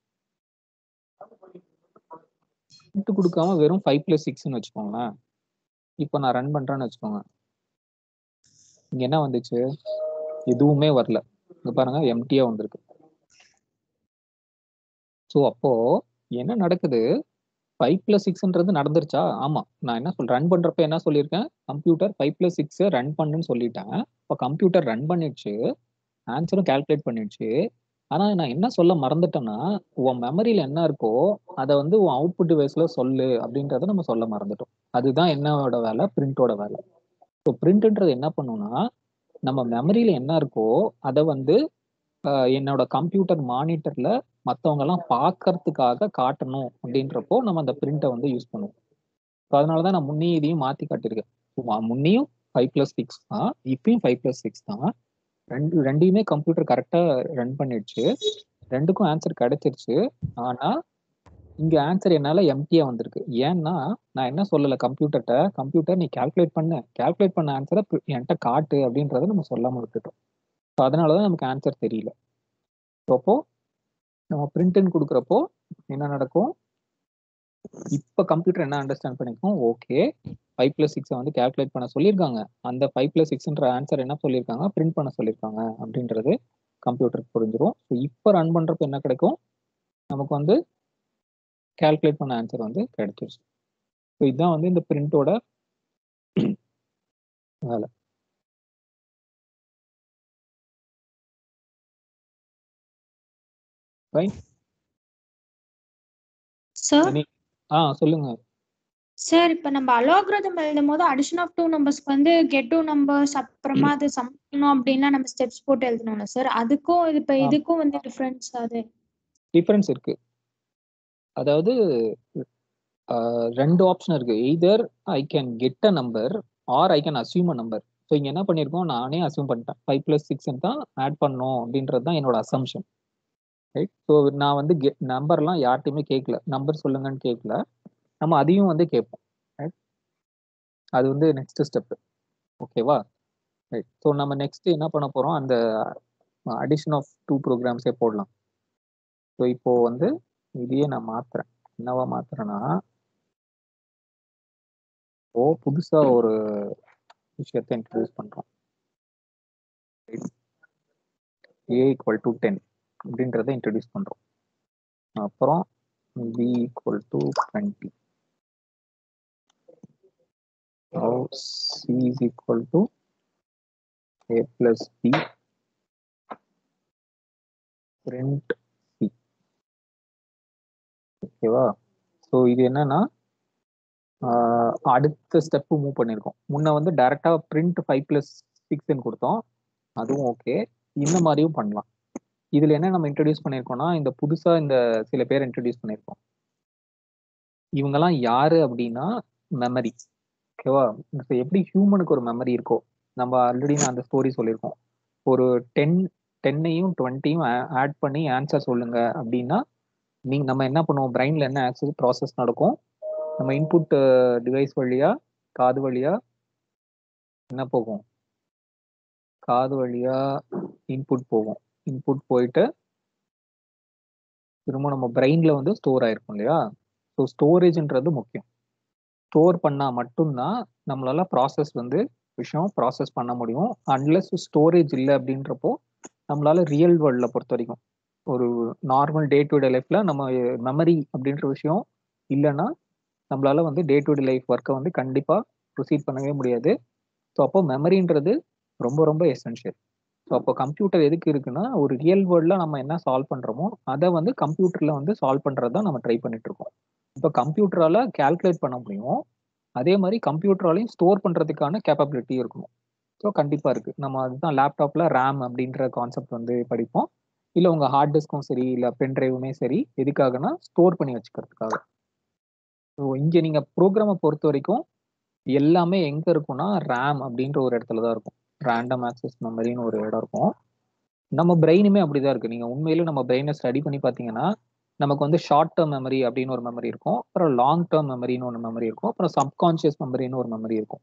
பிரிண்ட் கொடுக்காம வெறும் ஃபைவ் பிளஸ் சிக்ஸ்னு வச்சுக்கோங்களேன் இப்போ நான் ரன் பண்றேன்னு வச்சுக்கோங்க இங்க என்ன வந்துச்சு எதுவுமே வரல இங்க பாருங்க எம்டியா வந்திருக்கு ஸோ அப்போ என்ன நடக்குது ஃபைவ் பிளஸ் சிக்ஸ்ன்றது நடந்துருச்சா ஆமா நான் என்ன சொல் ரன் பண்றப்ப என்ன சொல்லியிருக்கேன் computer five plus six run பண்ணுன்னு சொல்லிட்டேன் இப்போ கம்ப்யூட்டர் ரன் பண்ணிடுச்சு ஆன்சரும் கால்குலேட் பண்ணிடுச்சு ஆனா நான் என்ன சொல்ல மறந்துட்டேன்னா உன் மெமரியில என்ன இருக்கோ அதை வந்து உன் அவுட்புட் டிவைஸ்ல சொல்லு அப்படின்றத நம்ம சொல்ல மறந்துட்டோம் அதுதான் என்னோட வேலை பிரிண்டோட வேலை ஸோ பிரிண்ட்ன்றது என்ன பண்ணும்னா நம்ம மெமரியில என்ன இருக்கோ அதை வந்து ஆஹ், என்னோட கம்ப்யூட்டர் மானிட்டர்ல மற்றவங்க எல்லாம் பார்க்கறதுக்காக காட்டணும் அப்படின்றப்போ நம்ம அந்த பிரிண்டை வந்து யூஸ் பண்ணுவோம் ஸோ அதனால தான் நான் முன்னையும் இதையும் மாற்றி காட்டியிருக்கேன் So, ம- முன்னையும் ஃபைவ் ப்ளஸ் சிக்ஸ் தான் இப்பயும் ஃபைவ் ப்ளஸ் சிக்ஸ் தான் ரெண்டு ரெண்டையுமே கம்ப்யூட்டர் கரெக்டாக ரன் பண்ணிடுச்சு ரெண்டுக்கும் ஆன்சர் கிடைச்சிருச்சு ஆனா இங்க ஆன்சர் என்னால எம்டியா வந்திருக்கு ஏன்னா நான் என்ன சொல்லல கம்ப்யூட்டர்கிட்ட கம்ப்யூட்டர் நீ கால்குலேட் பண்ண கால்குலேட் பண்ண ஆன்சரை என்கிட்ட காட்டு அப்படின்றத நம்ம சொல்லாம விட்டுட்டோம் ஸோ அதனாலதான் நமக்கு ஆன்சர் தெரியல So, அப்போ நம்ம பிரிண்ட்னு கொடுக்குறப்போ என்ன நடக்கும் இப்ப கம்ப்யூட்டர் என்ன அண்டர்ஸ்டாண்ட் பண்ணிக்கும் ஓகே ஃபைவ் பிளஸ் சிக்ஸை வந்து கால்குலேட் பண்ண சொல்லியிருக்காங்க அந்த ஃபைவ் பிளஸ் சிக்ஸ்ன்ற ஆன்சர் என்ன சொல்லியிருக்காங்க பிரிண்ட் பண்ண சொல்லியிருக்காங்க அப்படின்றது கம்ப்யூட்டருக்கு புரிஞ்சிடும் ஸோ இப்போ ரன் பண்றப்ப என்ன கிடைக்கும் நமக்கு வந்து கால்குலேட் பண்ண ஆன்சர் வந்து கிடைச்சிருச்சு ஸோ இதுதான் வந்து இந்த பிரிண்டோட வேலை ரைட் சார் ஆ சொல்லுங்க சார் இப்ப நம்ம அலோகிரதம் எழுதும் போது அடிஷன் ஆஃப் டூ நம்பர்ஸ்க்கு வந்து கெட் டூ நம்பர்ஸ் அப்புறமா அது சம் பண்ணணும் அப்படின்னா நம்ம ஸ்டெப்ஸ் போட்டு எழுதணும்ல சார் அதுக்கும் இது இப்ப ஆ. இதுக்கும் வந்து டிஃபரன்ஸ் அது டிஃபரன்ஸ் இருக்கு அதாவது ஆஹ், ரெண்டு ஆப்ஷன் இருக்கு either I can get a number or I can assume a number so இங்க என்ன பண்ணியிருக்கோம் நானே அசியூம் பண்ணிட்டேன் ஃபைவ் பிளஸ் சிக்ஸ் தான் ஆட் பண்ணணும் அப்படின்றது தான் என்னோட அசம்ஷன் ரைட் ஸோ நான் வந்து கெ நம்பர்லாம் யார்ட்டையுமே கேட்கல நம்பர் சொல்லுங்கன்னு கேட்கல நம்ம அதையும் வந்து கேட்போம் ரைட் அது வந்து நெக்ஸ்ட் ஸ்டெப் ஓகேவா ரைட் ஸோ நம்ம நெக்ஸ்ட் என்ன பண்ண போறோம் அந்த அடிஷன் ஆஃப் டூ ப்ரோக்ராம்ஸே போடலாம் ஸோ இப்போ வந்து இதையே நான் மாத்துறேன் என்னவா மாத்துறேன்னா ஓ புதுசா ஒரு விஷயத்தை இன்ட்ரடியூஸ் பண்றோம் ஏ ஈக்குவல் டு டென் அப்படின்றத இன்ட்ரடியூஸ் பண்றோம் அப்புறம் B equal to twenty now c is equal to a plus b print c ஓகேவா ஸோ இது என்னன்னா ஆஹ் அடுத்த ஸ்டெப் மூவ் பண்ணியிருக்கோம் முன்ன வந்து டைரக்டா பிரிண்ட் ஃபைவ் பிளஸ் சிக்ஸ்ன்னு கொடுத்தோம் அதுவும் ஓகே இந்த மாதிரியும் பண்ணலாம் இதுல என்ன நம்ம இன்ட்ரடியூஸ் பண்ணியிருக்கோம்னா இந்த புதுசா இந்த சில பேர் இன்ட்ரடியூஸ் பண்ணியிருக்கோம் இவங்கெல்லாம் யாரு அப்படின்னா மெமரி ஓகேவா இப்போ எப்படி ஹியூமனுக்கு ஒரு மெமரி இருக்கோ நம்ம ஆல்ரெடி நான் அந்த ஸ்டோரி சொல்லியிருக்கோம் ஒரு டென் டென்னையும் டுவெண்ட்டியும் ஆட் பண்ணி ஆன்சர் சொல்லுங்க அப்படின்னா நீங்க நம்ம என்ன பண்ணுவோம் பிரெயின்ல என்ன ஆக்சஸ் ப்ராசஸ் நடக்கும் நம்ம இன்புட் டிவைஸ் வழியா காது வழியா என்ன போகும் காது வழியா இன்புட் போகும் இன்புட் போயிட்டு திரும்ப நம்ம பிரெயின்ல வந்து ஸ்டோர் ஆயிருக்கும் இல்லையா ஸோ ஸ்டோரேஜ்ன்றது முக்கியம் ஸ்டோர் பண்ணா மட்டும்தான் நம்மளால ப்ராசஸ் வந்து விஷயம் ப்ராசஸ் பண்ண முடியும் அன்லெஸ் ஸ்டோரேஜ் இல்லை அப்படின்றப்போ நம்மளால ரியல் வேர்ல்டில் பொறுத்த வரைக்கும் ஒரு நார்மல் டே டு டே லைஃப்ல நம்ம மெமரி அப்படின்ற விஷயம் இல்லைன்னா நம்மளால வந்து டே டு டே லைஃப் ஒர்க்கை வந்து கண்டிப்பா ப்ரொசீட் பண்ணவே முடியாது ஸோ அப்போ மெமரின்றது ரொம்ப ரொம்ப எசென்ஷியல் ஸோ அப்போ கம்ப்யூட்டர் எதுக்கு இருக்குன்னா ஒரு ரியல் வேர்ல்டில் நம்ம என்ன சால்வ் பண்றோமோ அதை வந்து கம்ப்யூட்டர்ல வந்து சால்வ் பண்றது தான் நம்ம ட்ரை பண்ணிட்டு இருக்கோம் இப்போ கம்ப்யூட்டரால கால்குலேட் பண்ண முடியும் அதே மாதிரி கம்ப்யூட்டராலையும் ஸ்டோர் பண்றதுக்கான கேப்பபிலிட்டி இருக்கணும் ஸோ கண்டிப்பா இருக்கு நம்ம அதுதான் லேப்டாப்ல ரேம் அப்படின்ற கான்செப்ட் வந்து படிப்போம் இல்லை உங்க ஹார்ட் டிஸ்க்கும் சரி இல்லை பென் டிரைவுமே சரி எதுக்காகனா ஸ்டோர் பண்ணி வச்சுக்கிறதுக்காக ஸோ இங்க நீங்க ப்ரோக்ராமை பொறுத்த வரைக்கும் எல்லாமே எங்க இருக்கும்னா ரேம் அப்படின்ற ஒரு இடத்துல தான் இருக்கும் ரேண்டம் ஆக்சஸ் மெமரின்னு ஒரு இடம் இருக்கும் நம்ம பிரெயினுமே அப்படிதான் இருக்கு நீங்க உண்மையிலே நம்ம பிரெயினை ஸ்டடி பண்ணி பார்த்தீங்கன்னா நமக்கு வந்து ஷார்ட் டேர்ம் மெமரி அப்படின்னு ஒரு மெமரி இருக்கும் அப்புறம் லாங் டேர்ம் மெமரின்னு ஒரு மெமரி இருக்கும் அப்புறம் சப்கான்ஷியஸ் மெமரின்னு ஒரு மெமரி இருக்கும்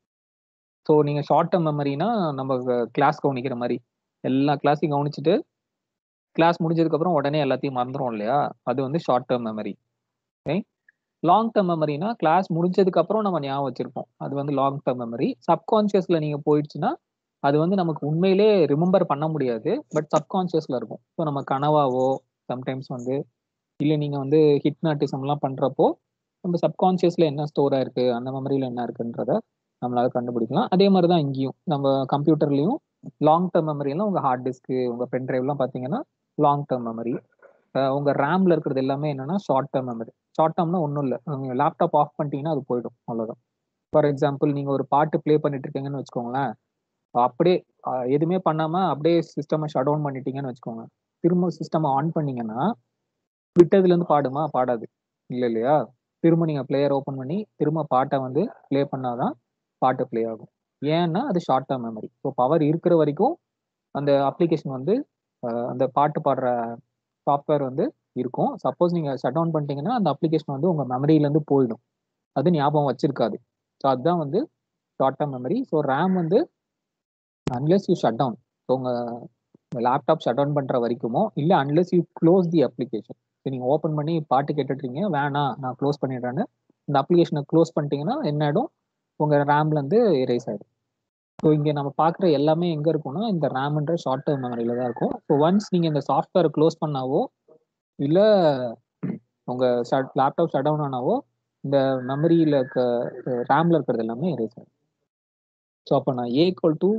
ஸோ நீங்க ஷார்ட் டேர்ம் மெமரினா நம்ம கிளாஸ் கவனிக்கிற மாதிரி எல்லா கிளாஸையும் கவனிச்சுட்டு கிளாஸ் முடிஞ்சதுக்கு அப்புறம் உடனே எல்லாத்தையும் மறந்துடும் இல்லையா அது வந்து short term memory okay long term மெமரினா கிளாஸ் முடிஞ்சதுக்கு அப்புறம் நம்ம ஞாபகம் வச்சிருப்போம் அது வந்து லாங் டேர்ம் மெமரி சப்கான்ஷியஸ்ல நீங்க போயிடுச்சுன்னா அது வந்து நமக்கு உண்மையிலே ரிமெம்பர் பண்ண முடியாது பட் சப்கான்ஷியஸ்ல இருக்கும் ஸோ நம்ம கனவாவோ சம்டைம்ஸ் வந்து இல்லை நீங்க வந்து ஹிப்னாட்டிசம்லாம் பண்றப்போ நம்ம சப்கான்ஷியஸ்ல என்ன ஸ்டோர் ஆயிருக்கு அந்த மெமரியில என்ன இருக்குன்றத நம்மளால கண்டுபிடிக்கலாம் அதே மாதிரி தான் இங்கேயும் நம்ம கம்ப்யூட்டர்லயும் லாங் டேர்ம் மெமரிலாம் உங்க ஹார்ட் டிஸ்க்கு உங்க பென் டிரைவ்லாம் பார்த்தீங்கன்னா லாங் டேர்ம் மெமரி உங்க ரேம்ல இருக்கிறது எல்லாமே என்னன்னா ஷார்ட் டேர்ம் மெமரி ஷார்ட் டேர்ம்னா ஒன்றும் இல்லை நீங்க லேப்டாப் ஆஃப் பண்ணிட்டீங்கன்னா அது போயிடும் அவ்வளோதான் ஃபார் எக்ஸாம்பிள் நீங்க ஒரு பாட்டு ப்ளே பண்ணிட்டு இருக்கீங்கன்னு வச்சுக்கோங்களேன் அப்படியே அஹ், எதுவுமே பண்ணாம அப்படியே சிஸ்டமை ஷட் டவுன் பண்ணிட்டீங்கன்னு வச்சுக்கோங்க திரும்ப சிஸ்டம் ஆன் பண்ணீங்கன்னா விட்டதுல இருந்து பாடுமா பாடாது இல்லை இல்லையா திரும்ப நீங்க பிளேயர் ஓப்பன் பண்ணி திரும்ப பாட்டை வந்து ப்ளே பண்ணாதான் பாட்டு ப்ளே ஆகும் ஏன்னா அது short term memory so power இருக்கிற வரைக்கும் அந்த அப்ளிகேஷன் வந்து அஹ், அந்த பாட்டு பாடுற சாஃப்ட்வேர் வந்து இருக்கும் சப்போஸ் நீங்க ஷட் டவுன் பண்ணிட்டீங்கன்னா அந்த அப்ளிகேஷன் வந்து உங்க மெமரியில இருந்து போயிடும் அது ஞாபகம் வச்சிருக்காது ஸோ அதுதான் வந்து short term memory so RAM வந்து unless you shut down so உங்க லேப்டாப் ஷட் டவுன் பண்ற வரைக்குமோ இல்லை unless you close the application நீங்க ஓப்பன் பண்ணி பாட்டு கேட்டுட்றீங்க வேணாம் நான் க்ளோஸ் பண்ணிடுறேன்னு இந்த அப்ளிகேஷனை க்ளோஸ் பண்ணிட்டீங்கன்னா என்ன ஆயிடும் உங்க ரேம்ல இருந்து எரேஸ் ஆயிடும் ஸோ இங்க நம்ம பார்க்குற எல்லாமே எங்க இருக்கும்னா இந்த ரேம்ன்ற ஷார்ட் டேர்ம் மெமரியில தான் இருக்கும் ஸோ ஒன்ஸ் நீங்க இந்த சாஃப்ட்வேர் க்ளோஸ் பண்ணாவோ இல்ல உங்க லேப்டாப் ஷட் டவுன் ஆனாவோ இந்த மெமரியில இருக்க ரேம்ல இருக்கிறது எல்லாமே எரேஸ் ஆகும் ஸோ அப்போ நான் ஏ ஈக்குவல் டு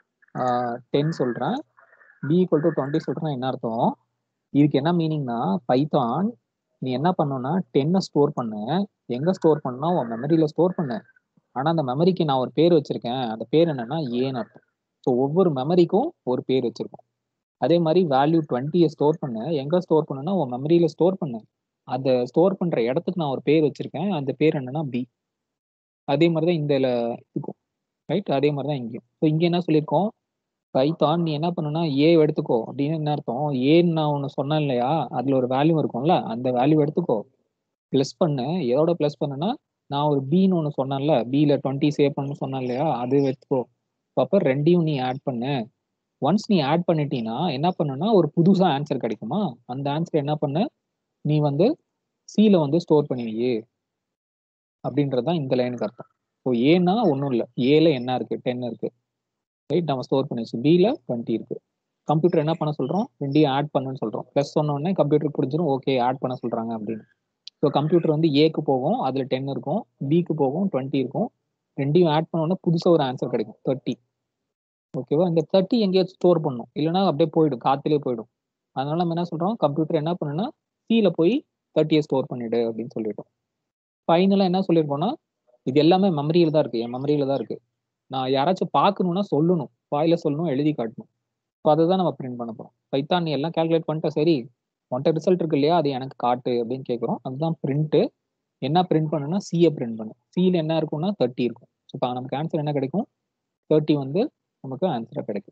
டென் சொல்றேன் பி ஈக்குவல் டு டுவெண்ட்டி சொல்றேன் என்ன அர்த்தம் இதுக்கு என்ன மீனிங்னா பைத்தான் நீ என்ன பண்ணணும்னா டென்னை ஸ்டோர் பண்ண எங்க ஸ்டோர் பண்ணா உன் மெமரியில ஸ்டோர் பண்ண ஆனா அந்த மெமரிக்கு நான் ஒரு பேர் வச்சிருக்கேன் அந்த பேர் என்னன்னா ஏன்னு அர்த்தம் ஸோ ஒவ்வொரு மெமரிக்கும் ஒரு பேர் வச்சிருக்கோம் அதே மாதிரி வேல்யூ டுவெண்ட்டியை ஸ்டோர் பண்ண எங்க ஸ்டோர் பண்ணனா உன் மெமரியில ஸ்டோர் பண்ண அதை ஸ்டோர் பண்ற இடத்துக்கு நான் ஒரு பேர் வச்சிருக்கேன் அந்த பேர் என்னன்னா பி அதே மாதிரி தான் இந்த இருக்கும் ரைட் அதே மாதிரி தான் இங்கேயும் ஸோ இங்க என்ன சொல்லியிருக்கோம் பைத்தான் நீ என்ன பண்ணுனா ஏ எடுத்துக்கோ அப்படின்னு என்ன அர்த்தம் ஏன்னு நான் ஒன்று சொன்னேன் இல்லையா அதுல ஒரு வேல்யூ இருக்கும்ல அந்த வேல்யூ எடுத்துக்கோ ப்ளஸ் பண்ணு எதோட ப்ளஸ் பண்ணுனா நான் ஒரு பின்னு ஒன்று சொன்னேன்ல பியில் டுவெண்ட்டி சேவ் பண்ணு சொன்னேன் இல்லையா அது எடுத்துக்கோ அப்போ ரெண்டையும் நீ ஆட் பண்ணு ஒன்ஸ் நீ ஆட் பண்ணிட்டீங்கன்னா என்ன பண்ணுனா ஒரு புதுசா ஆன்சர் கிடைக்குமா அந்த ஆன்சர் என்ன பண்ண நீ வந்து சில வந்து ஸ்டோர் பண்ணி வை அப்படின்றது தான் இந்த லைனுக்கு அர்த்தம் ஸோ ஏன்னா ஒன்றும் இல்லை ஏல என்ன இருக்கு டென் இருக்கு ரைட் நம்ம ஸ்டோர் பண்ணி வச்சு பியில் டுவெண்ட்டி இருக்கு கம்ப்யூட்டர் என்ன பண்ண சொல்றோம் ரெண்டையும் ஆட் பண்ணுன்னு சொல்றோம் ப்ளஸ் சொன்ன உடனே கம்ப்யூட்டர் புரிஞ்சிடும் ஓகே ஆட் பண்ண சொல்றாங்க அப்படின்னு ஸோ கம்ப்யூட்டர் வந்து ஏக்கு போகும் அதுல டென் இருக்கும் பிக்கு போகும் டுவெண்ட்டி இருக்கும் ரெண்டையும் ஆட் பண்ண உடனே புதுசாக ஒரு ஆன்சர் கிடைக்கும் தேர்ட்டி ஓகேவா இந்த தேர்ட்டி எங்கேயாச்சும் ஸ்டோர் பண்ணும் இல்லைன்னா அப்படியே போயிடும் காத்திலே போயிடும் அதனால நம்ம என்ன சொல்றோம் கம்ப்யூட்டர் என்ன பண்ணுன்னா சில போய் தேர்ட்டியை ஸ்டோர் பண்ணிடு அப்படின்னு சொல்லிட்டோம் ஃபைனலாக என்ன சொல்லியிருக்கோம்னா இது எல்லாமே மெமரியில தான் இருக்கு என் மெமரியில தான் இருக்கு நான் யாராச்சும் பார்க்கணும்னா சொல்லணும் வாயில சொல்லணும் எழுதி காட்டணும் ஸோ அதை தான் நம்ம பிரிண்ட் பண்ண போகிறோம் பைத்தான் நீ எல்லாம் கால்குலேட் பண்ணிட்டா சரி உன்ட்ட ரிசல்ட் இருக்கு இல்லையா அது எனக்கு காட்டு அப்படின்னு கேட்குறோம் அதுதான் பிரிண்ட்டு என்ன பிரிண்ட் பண்ணுன்னா சியை பிரிண்ட் பண்ணு சியில் என்ன இருக்கும்னா தேர்ட்டி இருக்கும் ஸோ இப்போ நமக்கு ஆன்சர் என்ன கிடைக்கும் தேர்ட்டி வந்து நமக்கு ஆன்சராக கிடைக்கும்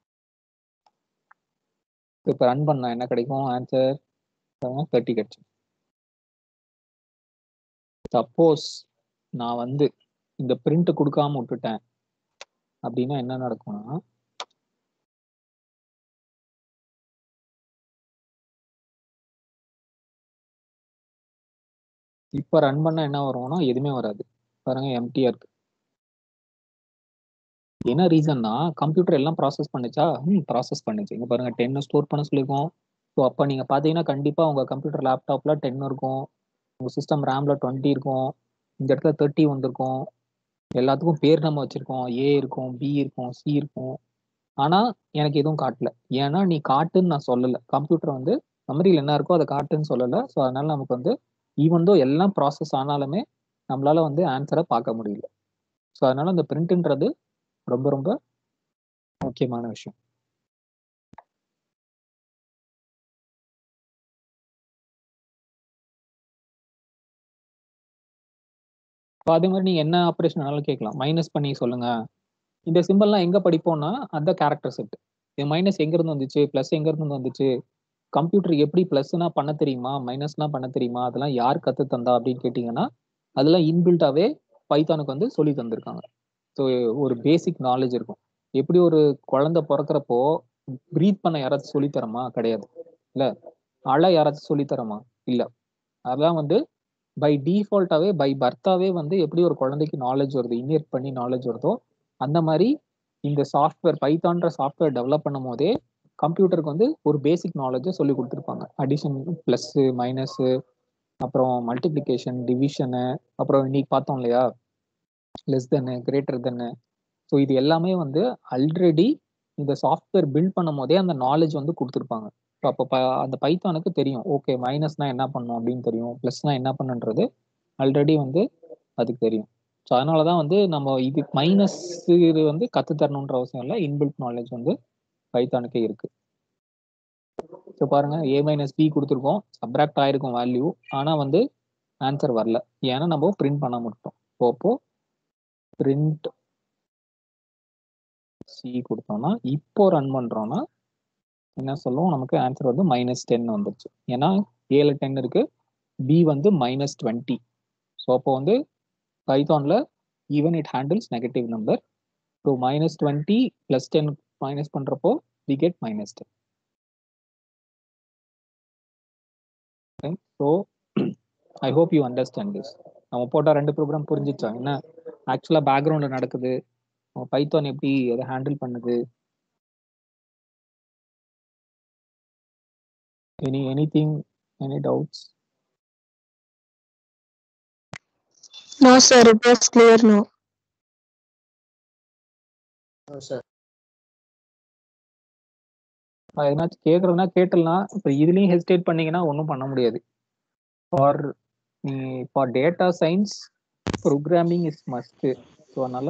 இப்போ ரன் பண்ணா என்ன கிடைக்கும் ஆன்சர் தேர்ட்டி கிடைச்சு சப்போஸ் நான் வந்து இந்த பிரிண்ட் கொடுக்காம விட்டுட்டேன் அப்படின்னா என்ன நடக்கும்னா இப்போ ரன் பண்ண என்ன வரும்னா எதுவுமே வராது பாருங்க எம்டியா இருக்கு என்ன ரீசன்னா கம்ப்யூட்டர் எல்லாம் ப்ராசஸ் பண்ணுச்சா ம் ப்ராசஸ் பண்ணுச்சு இங்க பாருங்க டென்னு ஸ்டோர் பண்ண சொல்லியிருக்கோம் ஸோ அப்போ நீங்க பார்த்தீங்கன்னா கண்டிப்பா உங்க கம்ப்யூட்டர் லேப்டாப்ல டென் இருக்கும் உங்க சிஸ்டம் ரேம்ல டுவெண்ட்டி இருக்கும் இந்த இடத்துல தேர்ட்டி வந்திருக்கும் எல்லாத்துக்கும் பேர் நம்ம வச்சிருக்கோம் ஏ இருக்கும் பி இருக்கும் சி இருக்கும் ஆனா எனக்கு எதுவும் காட்டல ஏன்னா நீ காட்டுன்னு நான் சொல்லல கம்ப்யூட்டர் வந்து மெமரியில் என்ன இருக்கோ அதை காட்டுன்னு சொல்லல ஸோ அதனால நமக்கு வந்து ஈவன் தோ எல்லாம் ப்ராசஸ் ஆனாலுமே நம்மளால வந்து ஆன்சரை பார்க்க முடியல ஸோ அதனால அந்த பிரிண்ட்ன்றது ரொம்ப ரொம்ப முக்கியமான விஷயம் இப்போ அதே மாதிரி நீங்க என்ன ஆப்ரேஷன் வேணாலும் கேட்கலாம் மைனஸ் பண்ணி சொல்லுங்க இந்த சிம்பிள்லாம் எங்க படிப்போம்னா அந்த கேரக்டர் செட் இது மைனஸ் எங்க இருந்து வந்துச்சு பிளஸ் எங்க இருந்து வந்துச்சு கம்ப்யூட்டர் எப்படி பிளஸ்னா பண்ண தெரியுமா மைனஸ்னா பண்ண தெரியுமா அதெல்லாம் யார் கத்து தந்தா அப்படின்னு கேட்டிங்கன்னா அதெல்லாம் இன்பில்ட்டாவே பைத்தானுக்கு வந்து சொல்லி தந்திருக்காங்க ஸோ ஒரு பேசிக் நாலேஜ் இருக்கும் எப்படி ஒரு குழந்தை பிறக்கிறப்போ ப்ரீத் பண்ண யாராச்சும் சொல்லித்தரமா கிடையாது இல்ல அழ யாராச்சும் சொல்லித்தரமா இல்ல அதெல்லாம் வந்து பை டிஃபால்ட்டாவே பை பர்த்தாவே வந்து எப்படி ஒரு குழந்தைக்கு நாலேஜ் வருது இன்ஹெர்ட் பண்ணி நாலேஜ் வருதோ அந்த மாதிரி இந்த சாஃப்ட்வேர் பைத்தான்ற சாஃப்ட்வேர் டெவலப் பண்ணும் போதே கம்ப்யூட்டருக்கு வந்து ஒரு பேசிக் நாலேஜை சொல்லி கொடுத்துருப்பாங்க அடிஷன் ப்ளஸ்ஸு மைனஸு அப்புறம் மல்டிப்ளிகேஷன் டிவிஷனு அப்புறம் இன்னைக்கு பார்த்தோம் இல்லையா less than greater than so இது எல்லாமே வந்து ஆல்ரெடி இந்த சாஃப்ட்வேர் பில்ட் பண்ணும் போதே அந்த நாலேஜ் வந்து கொடுத்துருப்பாங்க ஸோ அப்போ ப அந்த பைத்தானுக்கு தெரியும் ஓகே மைனஸ்னா என்ன பண்ணும் அப்படின்னு தெரியும் ப்ளஸ்னா என்ன பண்ணுன்றது ஆல்ரெடி வந்து அதுக்கு தெரியும் ஸோ அதனால தான் வந்து நம்ம இது மைனஸ் இது வந்து கற்று தரணுன்ற அவசியம் இல்லை இன்பில்ட் நாலேஜ் வந்து பைத்தானுக்கே இருக்கு ஸோ பாருங்க ஏ மைனஸ் பி கொடுத்துருக்கோம் சப்ராக்ட் ஆயிருக்கும் வேல்யூ ஆனால் வந்து ஆன்சர் வரல ஏன்னா நம்ம பிரிண்ட் பண்ண மாட்டோம் ஸோ அப்போ பிரிண்ட் சி கொடுத்தோம்னா இப்போ ரன் பண்றோம்னா என்ன சொல்லுவோம் நமக்கு ஆன்சர் வந்து மைனஸ் டென் வந்துருச்சு ஏன்னா ஏழு டென் இருக்கு பி வந்து மைனஸ் டுவெண்ட்டி ஸோ அப்போ வந்து பைத்தான்ல even it handles negative number so minus twenty plus ten minus பண்றப்போ we get minus ten so I hope you understand this நம்ம போட்ட ரெண்டு ப்ரோக்ராம் புரிஞ்சிச்சா என்ன ஆக்சுவலாக பேக்ரவுண்டில் நடக்குது பைத்தான் எப்படி அதை ஹேண்டில் பண்ணுது any any thing any doubts No, sir. It was clear now. எதனாச்சும் கேட்குறதுனா கேட்டுடலாம் இப்போ இதுலேயும் ஹெசிடேட் பண்ணீங்கன்னா ஒன்றும் பண்ண முடியாது ஃபார் நீ for data science programming is must so அதனால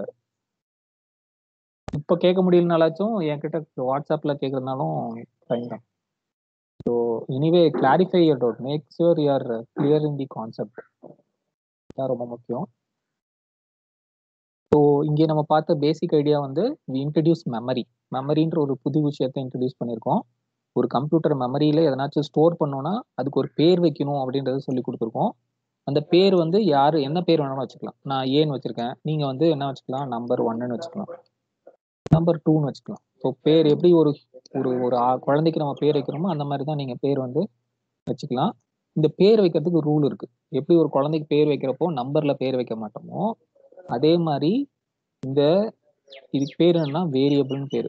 இப்போ கேட்க முடியலனாலாச்சும் என்கிட்ட வாட்ஸ்அப்பில் கேட்குறதுனாலும் ஃபைன் தான் so anyway clarify your doubt make sure you are clear in the concept தான் ரொம்ப முக்கியம் ஸோ இங்கே நம்ம பார்த்த பேசிக் ஐடியா வந்து வி இன்ட்ரடியூஸ் மெமரி மெமரின்ற ஒரு புது விஷயத்தை இன்ட்ரடியூஸ் பண்ணியிருக்கோம் ஒரு கம்ப்யூட்டர் மெமரியில் எதனாச்சும் ஸ்டோர் பண்ணோன்னா அதுக்கு ஒரு பேர் வைக்கணும் அப்படின்றத சொல்லி கொடுத்துருக்கோம் அந்த பேர் வந்து யார் என்ன பேர் வேணாலும் வச்சுக்கலாம் நான் ஏன்னு வச்சுருக்கேன் நீங்கள் வந்து என்ன வச்சுக்கலாம் நம்பர் ஒன்னுன்னு வச்சுக்கலாம் நம்பர் டூன்னு வச்சுக்கலாம் ஸோ பேர் எப்படி ஒரு ஒரு ஒரு ஆ- குழந்தைக்கு நம்ம பேர் வைக்கிறோமோ அந்த மாதிரி தான் நீங்கள் பேர் வந்து வச்சுக்கலாம் இந்த பேர் வைக்கிறதுக்கு ரூல் இருக்கு எப்படி ஒரு குழந்தைக்கு பேர் வைக்கிறப்போ நம்பர்ல பேர் வைக்க மாட்டோமோ அதே மாதிரி இந்த இதுக்கு பேர் என்னன்னா வேரியபிள்னு பேரு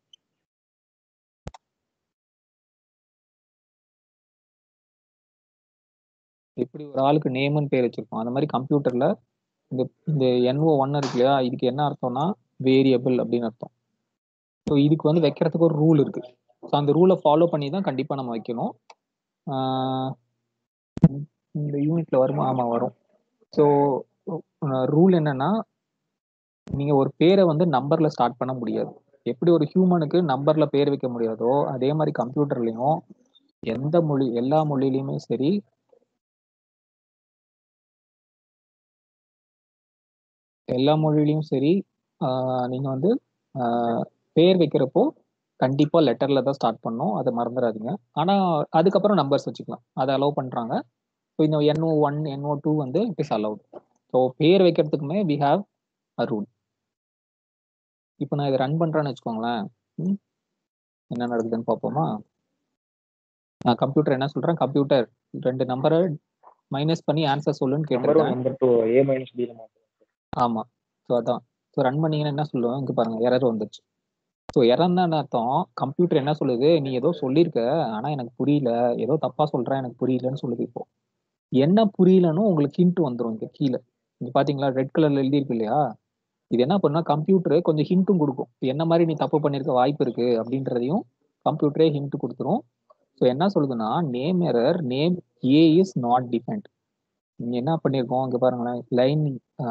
எப்படி ஒரு ஆளுக்கு நேம்னு பேர் வச்சிருக்கோம் அந்த மாதிரி கம்ப்யூட்டர்ல இந்த இந்த என்ஓ ஒன் இருக்கு இல்லையா இதுக்கு என்ன அர்த்தம்னா வேரியபிள் அப்படின்னு அர்த்தம் ஸோ இதுக்கு வந்து வைக்கிறதுக்கு ஒரு ரூல் இருக்கு ஸோ அந்த ரூலை ஃபாலோ பண்ணி தான் கண்டிப்பாக நம்ம வைக்கணும் ஆஹ் இந்த யூனிட்ல வருமா ஆமா வரும் ஸோ ரூல் என்னன்னா நீங்க ஒரு பேரை வந்து நம்பர்ல ஸ்டார்ட் பண்ண முடியாது எப்படி ஒரு ஹியூமனுக்கு நம்பர்ல பேர் வைக்க முடியாதோ அதே மாதிரி கம்ப்யூட்டர்லயும் எந்த மொழி எல்லா மொழியிலையுமே சரி எல்லா மொழியிலையும் சரி ஆஹ் நீங்க வந்து ஆஹ் பேர் வைக்கிறப்போ கண்டிப்பா லெட்டர்ல தான் ஸ்டார்ட் பண்ணணும் அதை மறந்துடாதீங்க ஆனா அதுக்கப்புறம் நம்பர்ஸ் வச்சுக்கலாம் அதை அலோவ் பண்றாங்க ஸோ இந்த என்ஓ ஒன் என்ஓ டூ வந்து இட் இஸ் அலவுட் ஸோ பேர் வைக்கிறதுக்குமே வி ஹாவ் அ ரூல் இப்போ நான் இதை ரன் பண்றேன்னு வச்சுக்கோங்களேன் ம், என்ன நடக்குதுன்னு பார்ப்போமா நான் கம்ப்யூட்டர் என்ன சொல்றேன் கம்ப்யூட்டர் ரெண்டு நம்பரை மைனஸ் பண்ணி ஆன்சர் சொல்லுன்னு நம்பர் கேட்டிருக்கேன் one number two A minus பியில் மாற்றலாம் ஆமா ஸோ அதான் ஸோ ரன் பண்ணீங்கன்னா என்ன சொல்லுவேன் இங்க பாருங்க எரர் வந்துச்சு ஸோ எரர்னா என்ன அர்த்தம் கம்ப்யூட்டர் என்ன சொல்லுது நீ ஏதோ சொல்லியிருக்க ஆனா எனக்கு புரியல ஏதோ தப்பா சொல்றேன் எனக்கு புரியலன்னு சொல்லுது இப்போ என்ன புரியலன்னு உங்களுக்கு ஹிண்ட் வந்துடும் இங்க கீழே இங்க பாத்தீங்களா ரெட் கலர்ல எழுதியிருக்கு இல்லையா இது என்ன பண்ணா கம்ப்யூட்டர் கொஞ்சம் ஹிண்ட்டும் கொடுக்கும் என்ன மாதிரி நீ தப்பு பண்ணிருக்க வாய்ப்பு இருக்கு அப்படின்றதையும் கம்ப்யூட்டரே ஹிண்ட் கொடுத்துரும் ஸோ என்ன சொல்லுதுன்னா name error name A is not defined நீங்க என்ன பண்ணிருக்கோம் இங்க பாருங்களேன் லைன்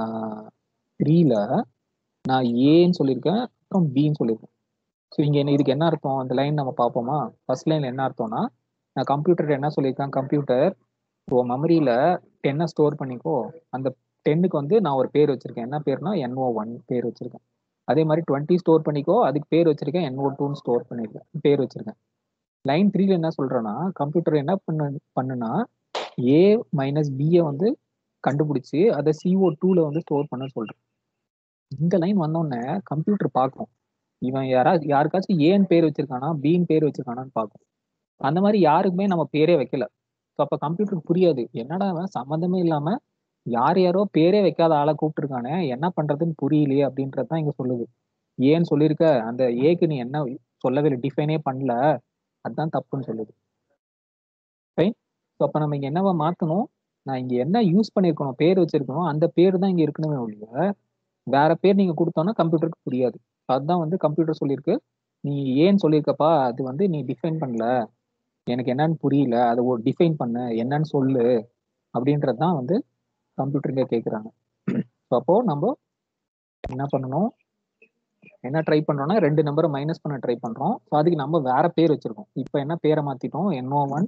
த்ரீல நான் ஏன்னு சொல்லியிருக்கேன் அப்புறம் பின்னு சொல்லியிருக்கேன் ஸோ இங்க என்ன இதுக்கு என்ன அர்த்தம் இந்த லைன் நம்ம பார்ப்போமா ஃபர்ஸ்ட் லைன்ல என்ன அர்த்தம்னா நான் கம்ப்யூட்டர் என்ன சொல்லியிருக்கேன் கம்ப்யூட்டர் உன் மெமரியில டென்னை ஸ்டோர் பண்ணிக்கோ அந்த டென்னுக்கு வந்து நான் ஒரு பேர் வச்சிருக்கேன் என்ன பேர்னா என்ஓ ஒன் பேர் வச்சிருக்கேன் அதே மாதிரி டுவெண்ட்டி ஸ்டோர் பண்ணிக்கோ அதுக்கு பேர் வச்சிருக்கேன் என்ஓ டூன்னு ஸ்டோர் பண்ணிருக்கேன் பேர் வச்சிருக்கேன் லைன் த்ரீல என்ன சொல்றேன்னா கம்ப்யூட்டர் என்ன பண்ண பண்ணுனா ஏ மைனஸ் பியை வந்து கண்டுபிடிச்சு அதை சிஓ டூல வந்து ஸ்டோர் பண்ண சொல்றேன் இந்த லைன் வந்தோடனே கம்ப்யூட்டர் பார்க்கும் இவன் யாரா யாருக்காச்சும் ஏன் பேர் வச்சிருக்கானா பின்னு பேர் வச்சிருக்கானான்னு பார்க்கும் அந்த மாதிரி யாருக்குமே நம்ம பேரே வைக்கல ஸோ அப்போ கம்ப்யூட்டருக்கு புரியாது என்னடா அவன் சம்மந்தமே இல்லாம யார் யாரோ பேரே வைக்காத ஆளை கூப்பிட்டுருக்கானே என்ன பண்றதுன்னு புரியலையே அப்படின்றது தான் இங்க சொல்லுது ஏன்னு சொல்லியிருக்க அந்த ஏக்கு நீ என்ன சொல்லவே இல்லை டிஃபைனே பண்ணல அதுதான் தப்புன்னு சொல்லுது ஃபைன் ஸோ அப்போ நம்ம இங்க என்னவா மாத்தணும் நான் இங்க என்ன யூஸ் பண்ணியிருக்கணும் பேர் வச்சிருக்கணும் அந்த பேர் தான் இங்க இருக்கணுமே ஒழிய வேற பேர் நீங்க கொடுத்தோன்னா கம்ப்யூட்டருக்கு புரியாது அதுதான் வந்து கம்ப்யூட்டர் சொல்லியிருக்கு நீ ஏன்னு சொல்லியிருக்கப்பா அது வந்து நீ டிஃபைன் பண்ணல எனக்கு என்னன்னு புரியல அதை ஒரு டிஃபைன் பண்ணு என்னன்னு சொல்லு அப்படின்றது தான் வந்து கம்ப்யூட்டருங்க கேட்குறாங்க ஸோ அப்போ நம்ம என்ன பண்ணணும் என்ன ட்ரை பண்றோம்னா ரெண்டு நம்பரை மைனஸ் பண்ண ட்ரை பண்றோம் ஸோ அதுக்கு நம்ம வேற பேர் வச்சிருக்கோம் இப்போ என்ன பேரை மாத்திட்டோம் N O one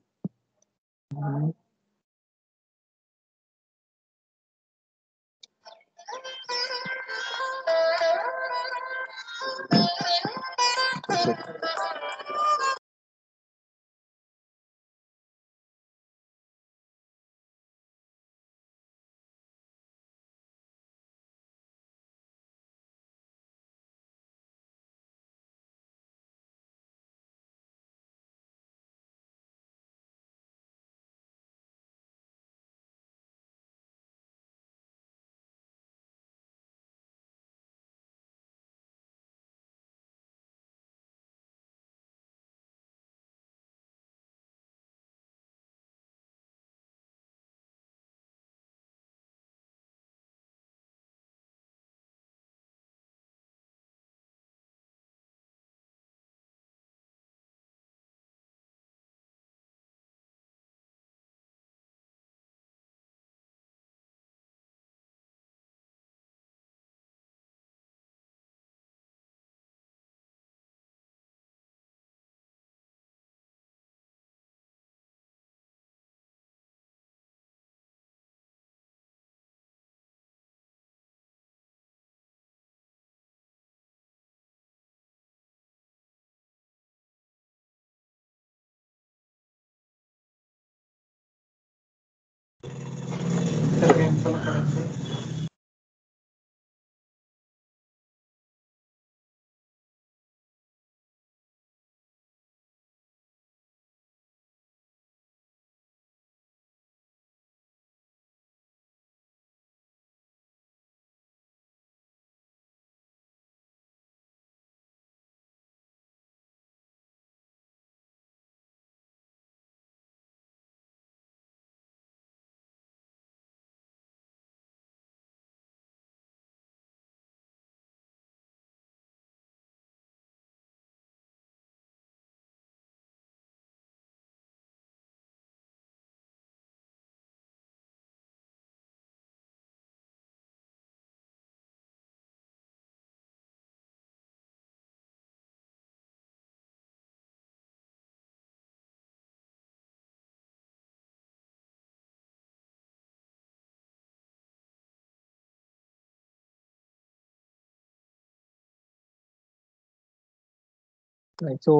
Right. So,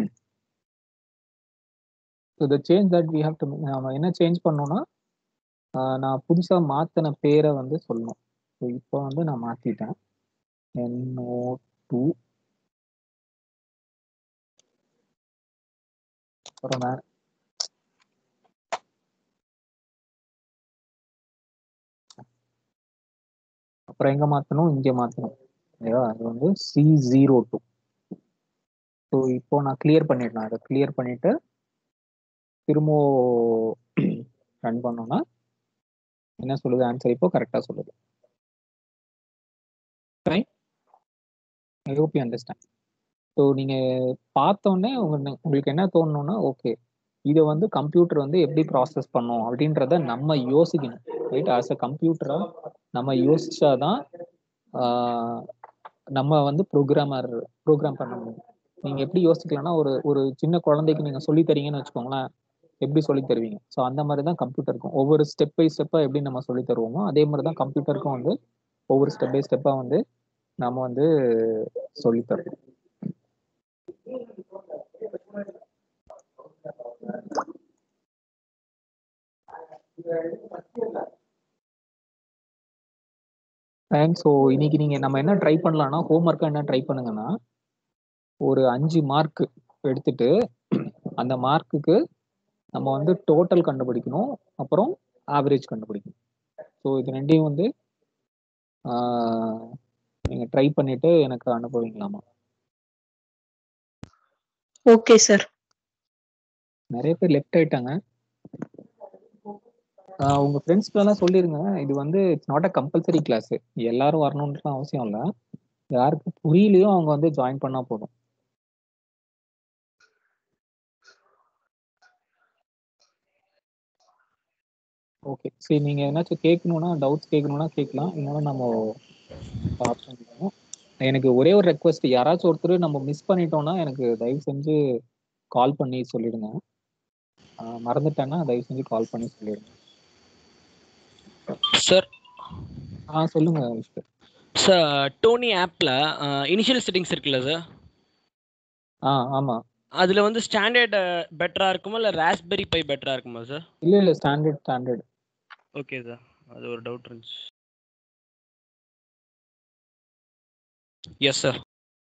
so the change that we have to நாம என்ன சேஞ்ச் பண்ணோம்னா ஆஹ் நான் புதுசா மாத்தின பேரை வந்து சொல்லணும் ஸோ இப்போ வந்து நான் மாத்திட்டேன் என்ஓ டூ அப்புறம் வே- அப்புறம் எங்க மாத்தணும் இங்க மாத்தணும் இல்லையா அது வந்து சி ஜீரோ டூ ஸோ இப்போ நான் கிளியர் பண்ணிடலாம் அதை கிளியர் பண்ணிட்டு திரும்ப ரன் பண்ணோம்னா என்ன சொல்லுது ஆன்சர் இப்போ கரெக்டாக சொல்லுது right I hope you understand so நீங்கள் பார்த்தோன்னே உங்க உங்களுக்கு என்ன தோணணும்னா ஓகே இதை வந்து கம்ப்யூட்டர் வந்து எப்படி ப்ராசஸ் பண்ணும் அப்படின்றத நம்ம யோசிக்கணும் ரைட் ஆஸ் அ கம்ப்யூட்டராக நம்ம யோசிச்சாதான் ஆஹ், நம்ம வந்து ப்ரோக்ராமர் ப்ரோக்ராம் பண்ண முடியும் நீங்கள் எப்படி யோசிக்கலாம்னா ஒரு ஒரு சின்ன குழந்தைக்கு நீங்கள் சொல்லி தரீங்கன்னு வச்சுக்கோங்களேன் எப்படி சொல்லி தருவீங்க ஸோ அந்த மாதிரி தான் கம்ப்யூட்டருக்கும் ஒவ்வொரு ஸ்டெப் பை ஸ்டெப்பாக எப்படி நம்ம சொல்லி தருவோமோ அதே மாதிரி தான் கம்ப்யூட்டருக்கும் வந்து ஒவ்வொரு ஸ்டெப் பை ஸ்டெப்பாக வந்து நம்ம வந்து சொல்லி தரணும் தேங்க்ஸ் ஸோ இன்னைக்கு நீங்கள் நம்ம என்ன ட்ரை பண்ணலாம்னா ஹோம்ஒர்க்காக என்ன ட்ரை பண்ணுங்கன்னா ஒரு அஞ்சு மார்க் எடுத்துட்டு அந்த மார்க்குக்கு நம்ம வந்து டோட்டல் கண்டுபிடிக்கணும் அப்புறம் ஆவரேஜ் கண்டுபிடிக்கணும் ஸோ இது ரெண்டையும் வந்து நீங்கள் ட்ரை பண்ணிட்டு எனக்கு அனுப்புவீங்களாமா ஓகே சார் நிறைய பேர் லெஃப்ட் ஆயிட்டாங்க ஆஹ் உங்க ஃப்ரெண்ட்ஸ்க்கெல்லாம் சொல்லிருங்க இது வந்து it's not a compulsory class எல்லாரும் வரணுன்ற அவசியம் இல்லை யாருக்கு புரியலையோ அவங்க வந்து ஜாயின் பண்ணா போதும் ஓகே சரி நீங்க ஏதாச்சும் கேட்கணும்னா டவுட்ஸ் கேட்கணும்னா கேட்கலாம் இல்லைன்னா நம்ம ஸ்டாப் பண்ணிடுவோம் எனக்கு ஒரே ஒரு ரெக்வஸ்ட் யாராச்சும் ஒருத்தர் நம்ம மிஸ் பண்ணிட்டோம்னா எனக்கு தயவு செஞ்சு கால் பண்ணி சொல்லிடுங்க ஆஹ் மறந்துட்டேன்னா தயவு செஞ்சு கால் பண்ணி சொல்லிடுங்க சார் ஆ சொல்லுங்க விஷ்ணு சார் டோனி ஆப்பில் இனிஷியல் செட்டிங்ஸ் இருக்குல்ல சார் ஆ ஆமா அதில் வந்து ஸ்டாண்டர்ட் பெட்டராக இருக்குமா இல்லை ராஸ்பெரி பை பெட்டராக இருக்குமா சார் இல்ல இல்ல ஸ்டாண்டர்ட் ஸ்டாண்டர்ட் ஓகே சார் அது ஒரு டவுட் இருந்துச்சு எஸ் சார்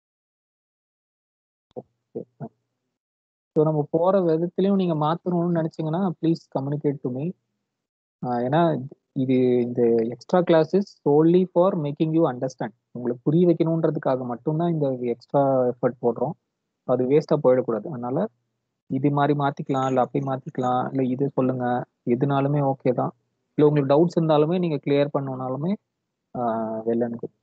ஸோ நம்ம போற விதத்துலயும் நீங்க மாத்தணும்னு நினைச்சீங்கன்னா ப்ளீஸ் கம்யூனிகேட் டு மீ ஏன்னா இது இந்த extra classes solely for making you understand உங்களுக்கு புரிய வைக்கணுன்றதுக்காக மட்டும்தான் இந்த எக்ஸ்ட்ரா எஃபர்ட் போடுறோம் அது வேஸ்டா போயிடக்கூடாது அதனால இது மாதிரி மாத்திக்கலாம் இல்லை அப்படி மாத்திக்கலாம் இல்லை இது சொல்லுங்க எதுனாலுமே ஓகே தான் இல்லை உங்களுக்கு டவுட்ஸ் இருந்தாலுமே நீங்க கிளியர் பண்ணணும்னாலுமே வெல் அண்ட் குட்